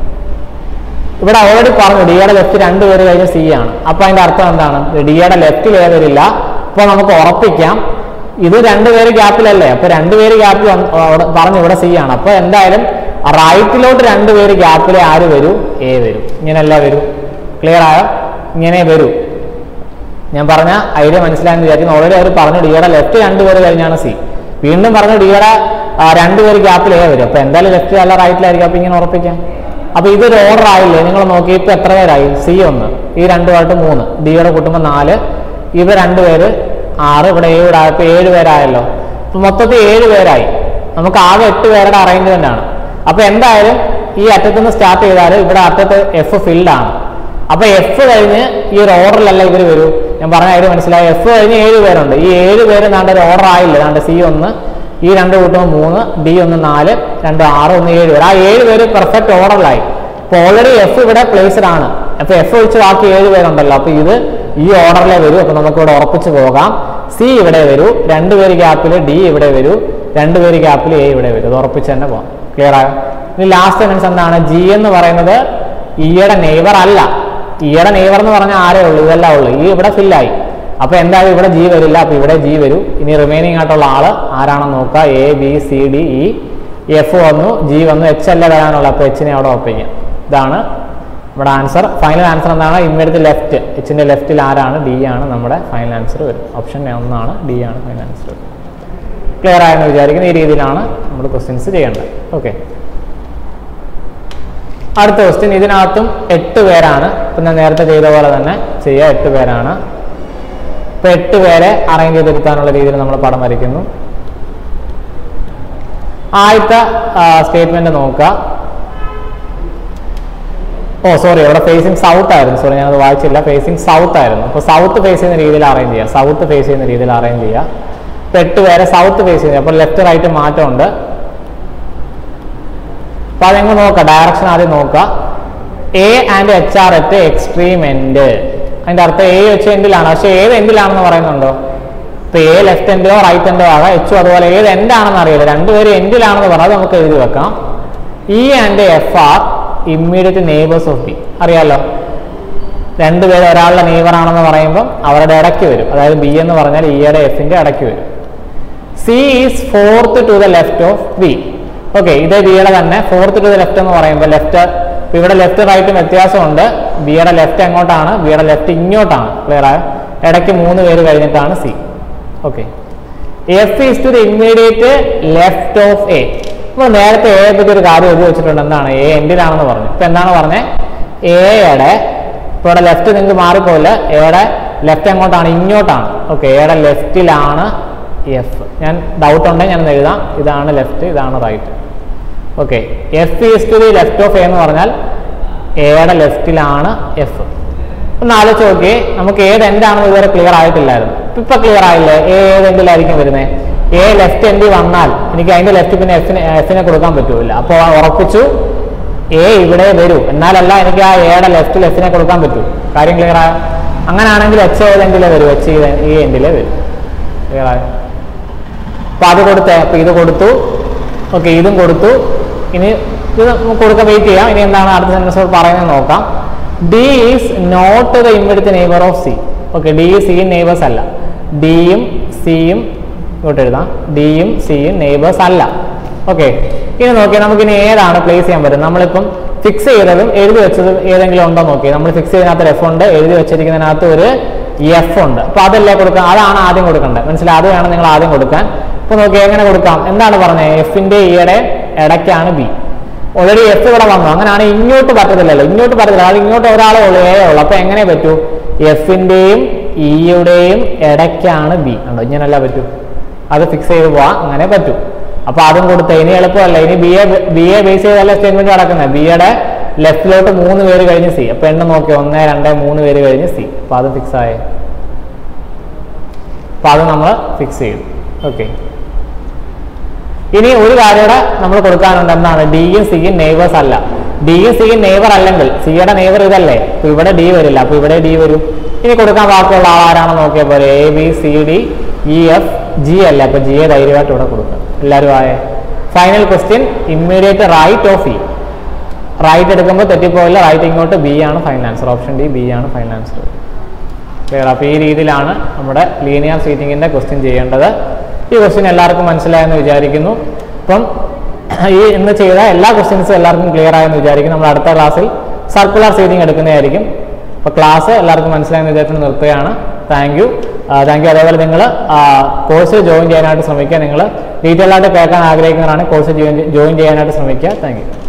ഇവിടെ ഓൾറെഡി പറഞ്ഞു ഡിയുടെ ലെഫ്റ്റ് രണ്ട് പേര് കഴിഞ്ഞ് സി ആണ് അപ്പൊ അതിന്റെ അർത്ഥം എന്താണ് ഡിയുടെ ലെഫ്റ്റിൽ ഏ വരില്ല അപ്പൊ നമുക്ക് ഉറപ്പിക്കാം ഇത് രണ്ടുപേര് ഗ്യാപ്പിലല്ലേ അപ്പൊ രണ്ടുപേര് ഗ്യാപ്പിൽ പറഞ്ഞു ഇവിടെ സി ആണ് അപ്പൊ എന്തായാലും റൈറ്റിലോട്ട് രണ്ടുപേര് ഗ്യാപ്പിലെ ആര് വരൂ എ വരും ഇങ്ങനെയല്ല വരൂ ക്ലിയർ ആയോ ഇങ്ങനെ വരൂ ഞാൻ പറഞ്ഞ ഐഡിയ മനസ്സിലായെന്ന് വിചാരിക്കുന്നു ഓൾറെഡി അവർ പറഞ്ഞു ഡിയുടെ ലെഫ്റ്റ് രണ്ടുപേര് കഴിഞ്ഞാണ് സി വീണ്ടും പറഞ്ഞു ഡിയുടെ രണ്ടുപേര് ഗ്യാപ്പിൽ എ വരും അപ്പൊ എന്തായാലും ലെഫ്റ്റ് അല്ല റൈറ്റിലായിരിക്കും അപ്പൊ ഇങ്ങനെ ഉറപ്പിക്കാം അപ്പൊ ഇതൊരു ഓർഡർ ആയില്ലേ നിങ്ങൾ നോക്കി ഇപ്പൊ എത്ര പേരായി സി ഒന്ന് ഈ രണ്ടുമായിട്ട് മൂന്ന് ഡിയുടെ കൂട്ടുമ്പോൾ നാല് ഇവ രണ്ടുപേര് ആറ് ഇവിടെ ഏഴ് ആയപ്പോ ഏഴ് പേരായല്ലോ അപ്പൊ മൊത്തത്തിൽ ഏഴ് പേരായി നമുക്ക് ആകെ എട്ട് പേരുടെ അറേഞ്ച്മെന്റ് ആണ് അപ്പൊ എന്തായാലും ഈ അറ്റത്ത് നിന്ന് സ്റ്റാർട്ട് ചെയ്താൽ ഇവിടെ അറ്റത്ത് എഫ് ഫിൽഡ് ആണ് അപ്പൊ എഫ് കഴിഞ്ഞ് ഈ ഒരു ഓർഡറിലല്ല ഇവർ വരൂ ഞാൻ പറഞ്ഞ കാര്യം മനസ്സിലായി എഫ് കഴിഞ്ഞ് ഏഴ് പേരുണ്ട് ഈ ഏഴ് പേര് നാണ്ട് ഒരു ഓർഡർ ആയില്ല നാണ്ട് സി ഒന്ന് ഈ രണ്ട് കൂട്ടുമ്പോൾ മൂന്ന് ഡി ഒന്ന് നാല് രണ്ട് ആറ് ഒന്ന് ഏഴ് പേര് ആ ഏഴ് പേര് പെർഫെക്റ്റ് ഓർഡറിലായി അപ്പൊ ഓൾറെഡി എഫ് ഇവിടെ പ്ലേസ്ഡ് ആണ് അപ്പൊ എഫ് ഒഴിച്ച് ബാക്കി ഏഴ് പേരുണ്ടല്ലോ അപ്പൊ ഇത് ഈ ഓർഡറിലെ വരൂ അപ്പൊ നമുക്ക് ഇവിടെ ഉറപ്പിച്ച് പോകാം സി ഇവിടെ വരൂ രണ്ട് പേര് ഗ്യാപ്പിൽ ഡി ഇവിടെ വരൂ രണ്ട് പേര് ഗ്യാപ്പിൽ എ ഇവിടെ വരും ഇത് ഉറപ്പിച്ച് തന്നെ പോകാം ക്ലിയർ ആയോ ഇനി ലാസ്റ്റ് സെൻസ് എന്താണ് ജി എന്ന് പറയുന്നത് ഈയുടെ നെയ്വർ അല്ല ഈയുടെ നെയ്വർ എന്ന് പറഞ്ഞാൽ ആരേ ഉള്ളൂ ഇതെല്ലാം ഉള്ളൂ ഈ ഇവിടെ ഫില്ലായി അപ്പൊ എന്തായാലും ഇവിടെ ജി വരില്ല അപ്പൊ ഇവിടെ ജി വരും ഇനി റിമൈനിങ് ആയിട്ടുള്ള ആള് ആരാണെന്ന് നോക്കുക A B C D E F വന്നു ജി വന്നു എച്ച് അല്ല വരാനുള്ള അപ്പൊ എച്ചിനെ അവിടെ ഉറപ്പിക്കാം ഇതാണ് നമ്മുടെ ആൻസർ ഫൈനൽ ആൻസർ എന്താണ് ഇമ്മടുത്ത് ലെഫ്റ്റ് എച്ചിന്റെ ലെഫ്റ്റിൽ ആരാണ് ഡി ആണ് നമ്മുടെ ഫൈനൽ ആൻസർ വരും ഓപ്ഷൻ ഒന്നാണ് ഡി ആണ് ഫൈനൽ ആൻസർ ക്ലിയർ ആയെന്ന് വിചാരിക്കുന്നു ഈ രീതിയിലാണ് നമ്മൾ ക്വസ്റ്റ്യൻസ് ചെയ്യേണ്ടത് ഓക്കെ അടുത്ത ക്വസ്റ്റ്യൻ ഇതിനകത്തും എട്ട് പേരാണ് ഇപ്പം ഞാൻ നേരത്തെ ചെയ്ത പോലെ തന്നെ ചെയ്യുക എട്ട് പേരാണ് ഇപ്പൊ എട്ട് പേരെ അറേഞ്ച് ചെയ്തെടുക്കാനുള്ള രീതിയിൽ നമ്മൾ പടം വരയ്ക്കുന്നു ആദ്യത്തെ സ്റ്റേറ്റ്മെന്റ് നോക്കുക ഓ സോറി അവിടെ ഫേസിങ് സൗത്ത് ആയിരുന്നു സോറി ഞാനത് വായിച്ചില്ല ഫേസിങ് സൗത്ത് ആയിരുന്നു അപ്പോൾ സൗത്ത് ഫേസ് ചെയ്യുന്ന രീതിയിൽ അറേഞ്ച് ചെയ്യുക സൗത്ത് ഫേസ് ചെയ്യുന്ന രീതിയിൽ അറേഞ്ച് ചെയ്യുക ഇപ്പൊ എട്ട് പേരെ സൗത്ത് ഫേസ് ചെയ്യുക അപ്പോൾ ലെഫ്റ്റ് റൈറ്റ് മാറ്റമുണ്ട് അപ്പൊ അതെങ്ങ് നോക്കുക ഡയറക്ഷൻ ആദ്യം നോക്കുക A and H are at extreme end അതിന്റെ അർത്ഥം എ എച്ച് എൻഡിലാണ് പക്ഷെ ഏത് എൻഡിലാണെന്ന് പറയുന്നുണ്ടോ ഇപ്പൊ എ ലെഫ്റ്റ് എൻഡോ റൈറ്റ് എൻഡോ ആകാം എച്ചും അതുപോലെ ഏത് എൻഡാണെന്ന് അറിയില്ല രണ്ടുപേരും എൻഡിലാണെന്ന് പറഞ്ഞാൽ നമുക്ക് എഴുതി വെക്കാം E and F are immediate neighbours of B അറിയാലോ രണ്ടുപേര് ഒരാളുടെ നെയ്ബർ ആണെന്ന് പറയുമ്പോൾ അവരുടെ ഇടയ്ക്ക് വരും അതായത് ബി എന്ന് പറഞ്ഞാൽ ഇയുടെ എഫിന്റെ ഇടയ്ക്ക് വരും C is fourth to the left of B okay ഇതേ ബിയുടെ തന്നെ ഫോർത്ത് ടു ദ ലെഫ്റ്റ് എന്ന് പറയുമ്പോൾ ലെഫ്റ്റ് ഇവിടെ ലെഫ്റ്റ് റൈറ്റും വ്യത്യാസമുണ്ട് ബിയുടെ ലെഫ്റ്റ് എങ്ങോട്ടാണ് ബിയുടെ ലെഫ്റ്റ് ഇങ്ങോട്ടാണ് ക്ലിയർ ആയോ ഇടയ്ക്ക് മൂന്ന് പേര് കഴിഞ്ഞിട്ടാണ് C okay F is to the immediate left of A നമ്മൾ നേരത്തെ എയെ പറ്റി ഒരു കാര്യം എഴുതി വെച്ചിട്ടുണ്ട് എന്താണ് എ എൻഡിലാണെന്ന് പറഞ്ഞു ഇപ്പൊ എന്താണ് പറഞ്ഞത് എയുടെ ഇപ്പൊ ഇവിടെ ലെഫ്റ്റ് നിങ്ങൾക്ക് മാറിപ്പോയില്ല എയുടെ ലെഫ്റ്റ് എങ്ങോട്ടാണ് ഇങ്ങോട്ടാണ് ഓക്കെ എയുടെ ലെഫ്റ്റിലാണ് എഫ് ഞാൻ ഡൗട്ട് ഉണ്ടെങ്കിൽ ഞാൻ എഴുതാം ഇതാണ് ലെഫ്റ്റ് ഇതാണ് right okay F is to the left of A എന്ന് പറഞ്ഞാൽ എയുടെ ലെഫ്റ്റിലാണ് എഫ് ഒന്ന് ആലോചിച്ച് നോക്കി നമുക്ക് ഏത് എൻഡാണെന്ന് ഇതുവരെ ക്ലിയർ ആയിട്ടില്ലായിരുന്നു ഇപ്പൊ ക്ലിയർ ആയില്ലേ എ ഏത് എൻഡിലായിരിക്കും വരുന്നത് എ ലെഫ്റ്റ് എൻഡിൽ വന്നാൽ എനിക്ക് അതിന്റെ ലെഫ്റ്റ് പിന്നെ എഫിനെ എഫിനെ കൊടുക്കാൻ പറ്റൂല അപ്പോൾ ഉറപ്പിച്ചു എ ഇവിടെ വരൂ എന്നാലല്ല എനിക്ക് ആ എയുടെ ലെഫ്റ്റ് ലെഫ്റ്റിനെ കൊടുക്കാൻ പറ്റൂ കാര്യം ക്ലിയർ ആയോ അങ്ങനെയാണെങ്കിൽ എച്ച് ഏതെങ്കിലേ വരൂ എച്ച് ഈ എൻഡിലേ വരും ക്ലിയർ ആയോ അപ്പൊ അത് കൊടുത്തേ അപ്പൊ ഇത് കൊടുത്തു ഓക്കെ ഇതും കൊടുത്തു ഇനി ഇത് നമുക്ക് കൊടുക്കാൻ വെയിറ്റ് ചെയ്യാം ഇനി എന്താണ് അടുത്ത സെൻറ്റൻസ് പറയുന്നത് നോക്കാം D is not the immediate neighbour of C okay D സിയും നെയ്ബേഴ്സ് അല്ല ഡിയും സിയും ഇങ്ങോട്ട് എഴുതാം ഡിയും സിയും നെയ്ബേഴ്സ് അല്ല ഓക്കെ ഇനി നോക്കി നമുക്ക് ഇനി ഏതാണ് പ്ലേസ് ചെയ്യാൻ പറ്റും നമ്മളിപ്പം ഫിക്സ് ചെയ്തതും എഴുതി വെച്ചതും ഏതെങ്കിലും ഉണ്ടോ നോക്കി നമ്മൾ ഫിക്സ് ചെയ്തതിനകത്ത് എഫ് ഉണ്ട് എഴുതി വെച്ചിരിക്കുന്നതിനകത്ത് ഒരു എഫ് ഉണ്ട് അപ്പൊ അതല്ലേ കൊടുക്കാം അതാണ് ആദ്യം കൊടുക്കേണ്ടത് മനസ്സിലായി അത് വേണം നിങ്ങൾ ആദ്യം കൊടുക്കാൻ ഇപ്പൊ നോക്കി എങ്ങനെ കൊടുക്കാം എന്താണ് പറഞ്ഞത് എഫിന്റെ ഇയുടെ ഇടയ്ക്കാണ് ബി ഓൾറെഡി എഫ് ഇവിടെ വന്നു അങ്ങനെയാണ് ഇങ്ങോട്ട് പറ്റത്തില്ലല്ലോ ഇങ്ങോട്ട് പറ്റത്തില്ല അത് ഇങ്ങോട്ട് ഒരാളെ ഉള്ളൂ എ ഉള്ളൂ അപ്പൊ എങ്ങനെ പറ്റൂ എഫിന്റെയും ഇയുടെയും ഇടയ്ക്കാണ് ബി ഉണ്ടോ ഇങ്ങനല്ല പറ്റൂ അത് ഫിക്സ് ചെയ്ത് പോവാം അങ്ങനെ പറ്റൂ അപ്പൊ അതും കൊടുത്ത ഇനി എളുപ്പമല്ല ഇനി B A B A base ചെയ്തല്ല സ്റ്റേറ്റ്മെന്റ് നടക്കുന്നത് ബി യുടെ ലെഫ്റ്റിലോട്ട് മൂന്ന് പേര് കഴിഞ്ഞ് സി അപ്പൊ എണ്ണം നോക്കി ഒന്ന് രണ്ട് മൂന്ന് പേര് കഴിഞ്ഞ് സി അപ്പൊ അത് ഫിക്സ് ആയേ അപ്പൊ അത് നമ്മൾ ഫിക്സ് ചെയ്തു ഓക്കെ ഇനി ഒരു കാര്യം നമ്മൾ കൊടുക്കാനുണ്ട് എന്താണ് ഡിയും സിയും നെയ്ബേഴ്സ് അല്ല ഡിയും സിയും നെയ്ബർ അല്ലെങ്കിൽ സിയുടെ നെയ്ബർ ഇതല്ലേ അപ്പൊ ഇവിടെ ഡി വരില്ല അപ്പൊ ഇവിടെ ഡി വരും ഇനി കൊടുക്കാൻ ബാക്കിയുള്ള ആൾ ആരാണെന്ന് നോക്കിയാൽ പോലെ A B C D E F G അല്ല അപ്പൊ ജി എ ധൈര്യമായിട്ട് ഇവിടെ കൊടുക്കുക എല്ലാവരും ആയേ final question immediate right of E right എടുക്കുമ്പോൾ തെറ്റിപ്പോയില്ല റൈറ്റ് ഇങ്ങോട്ട് ബി ആണ് final answer option D B ആണ് ഫൈനൽ ആൻസർ ക്ലിയർ അപ്പോൾ ഈ രീതിയിലാണ് നമ്മുടെ ലീനിയർ സീറ്റിങ്ങിൻ്റെ ക്വസ്റ്റ്യൻ ചെയ്യേണ്ടത് ഈ ക്വസ്റ്റ്യൻ എല്ലാവർക്കും മനസ്സിലായെന്ന് വിചാരിക്കുന്നു അപ്പം ഈ ഇന്ന് ചെയ്ത എല്ലാ ക്വസ്റ്റ്യൻസും എല്ലാവർക്കും ക്ലിയർ ആയെന്ന് വിചാരിക്കുന്നു നമ്മൾ അടുത്ത ക്ലാസ്സിൽ സർക്കുലർ സീറ്റിംഗ് എടുക്കുന്നതായിരിക്കും അപ്പോൾ ക്ലാസ് എല്ലാവർക്കും മനസ്സിലായെന്ന് വിചാരിച്ചു നിർത്തുകയാണ് താങ്ക് യു താങ്ക് യു അതേപോലെ നിങ്ങൾ കോഴ്സ് ജോയിൻ ചെയ്യാനായിട്ട് ശ്രമിക്കുക നിങ്ങൾ ഡീറ്റെയിൽ ആയിട്ട് കേൾക്കാൻ ആഗ്രഹിക്കുന്നവരാണ് കോഴ്സ് ജോയിൻ ചെയ്യാനായിട്ട് ശ്രമിക്കുക താങ്ക് യു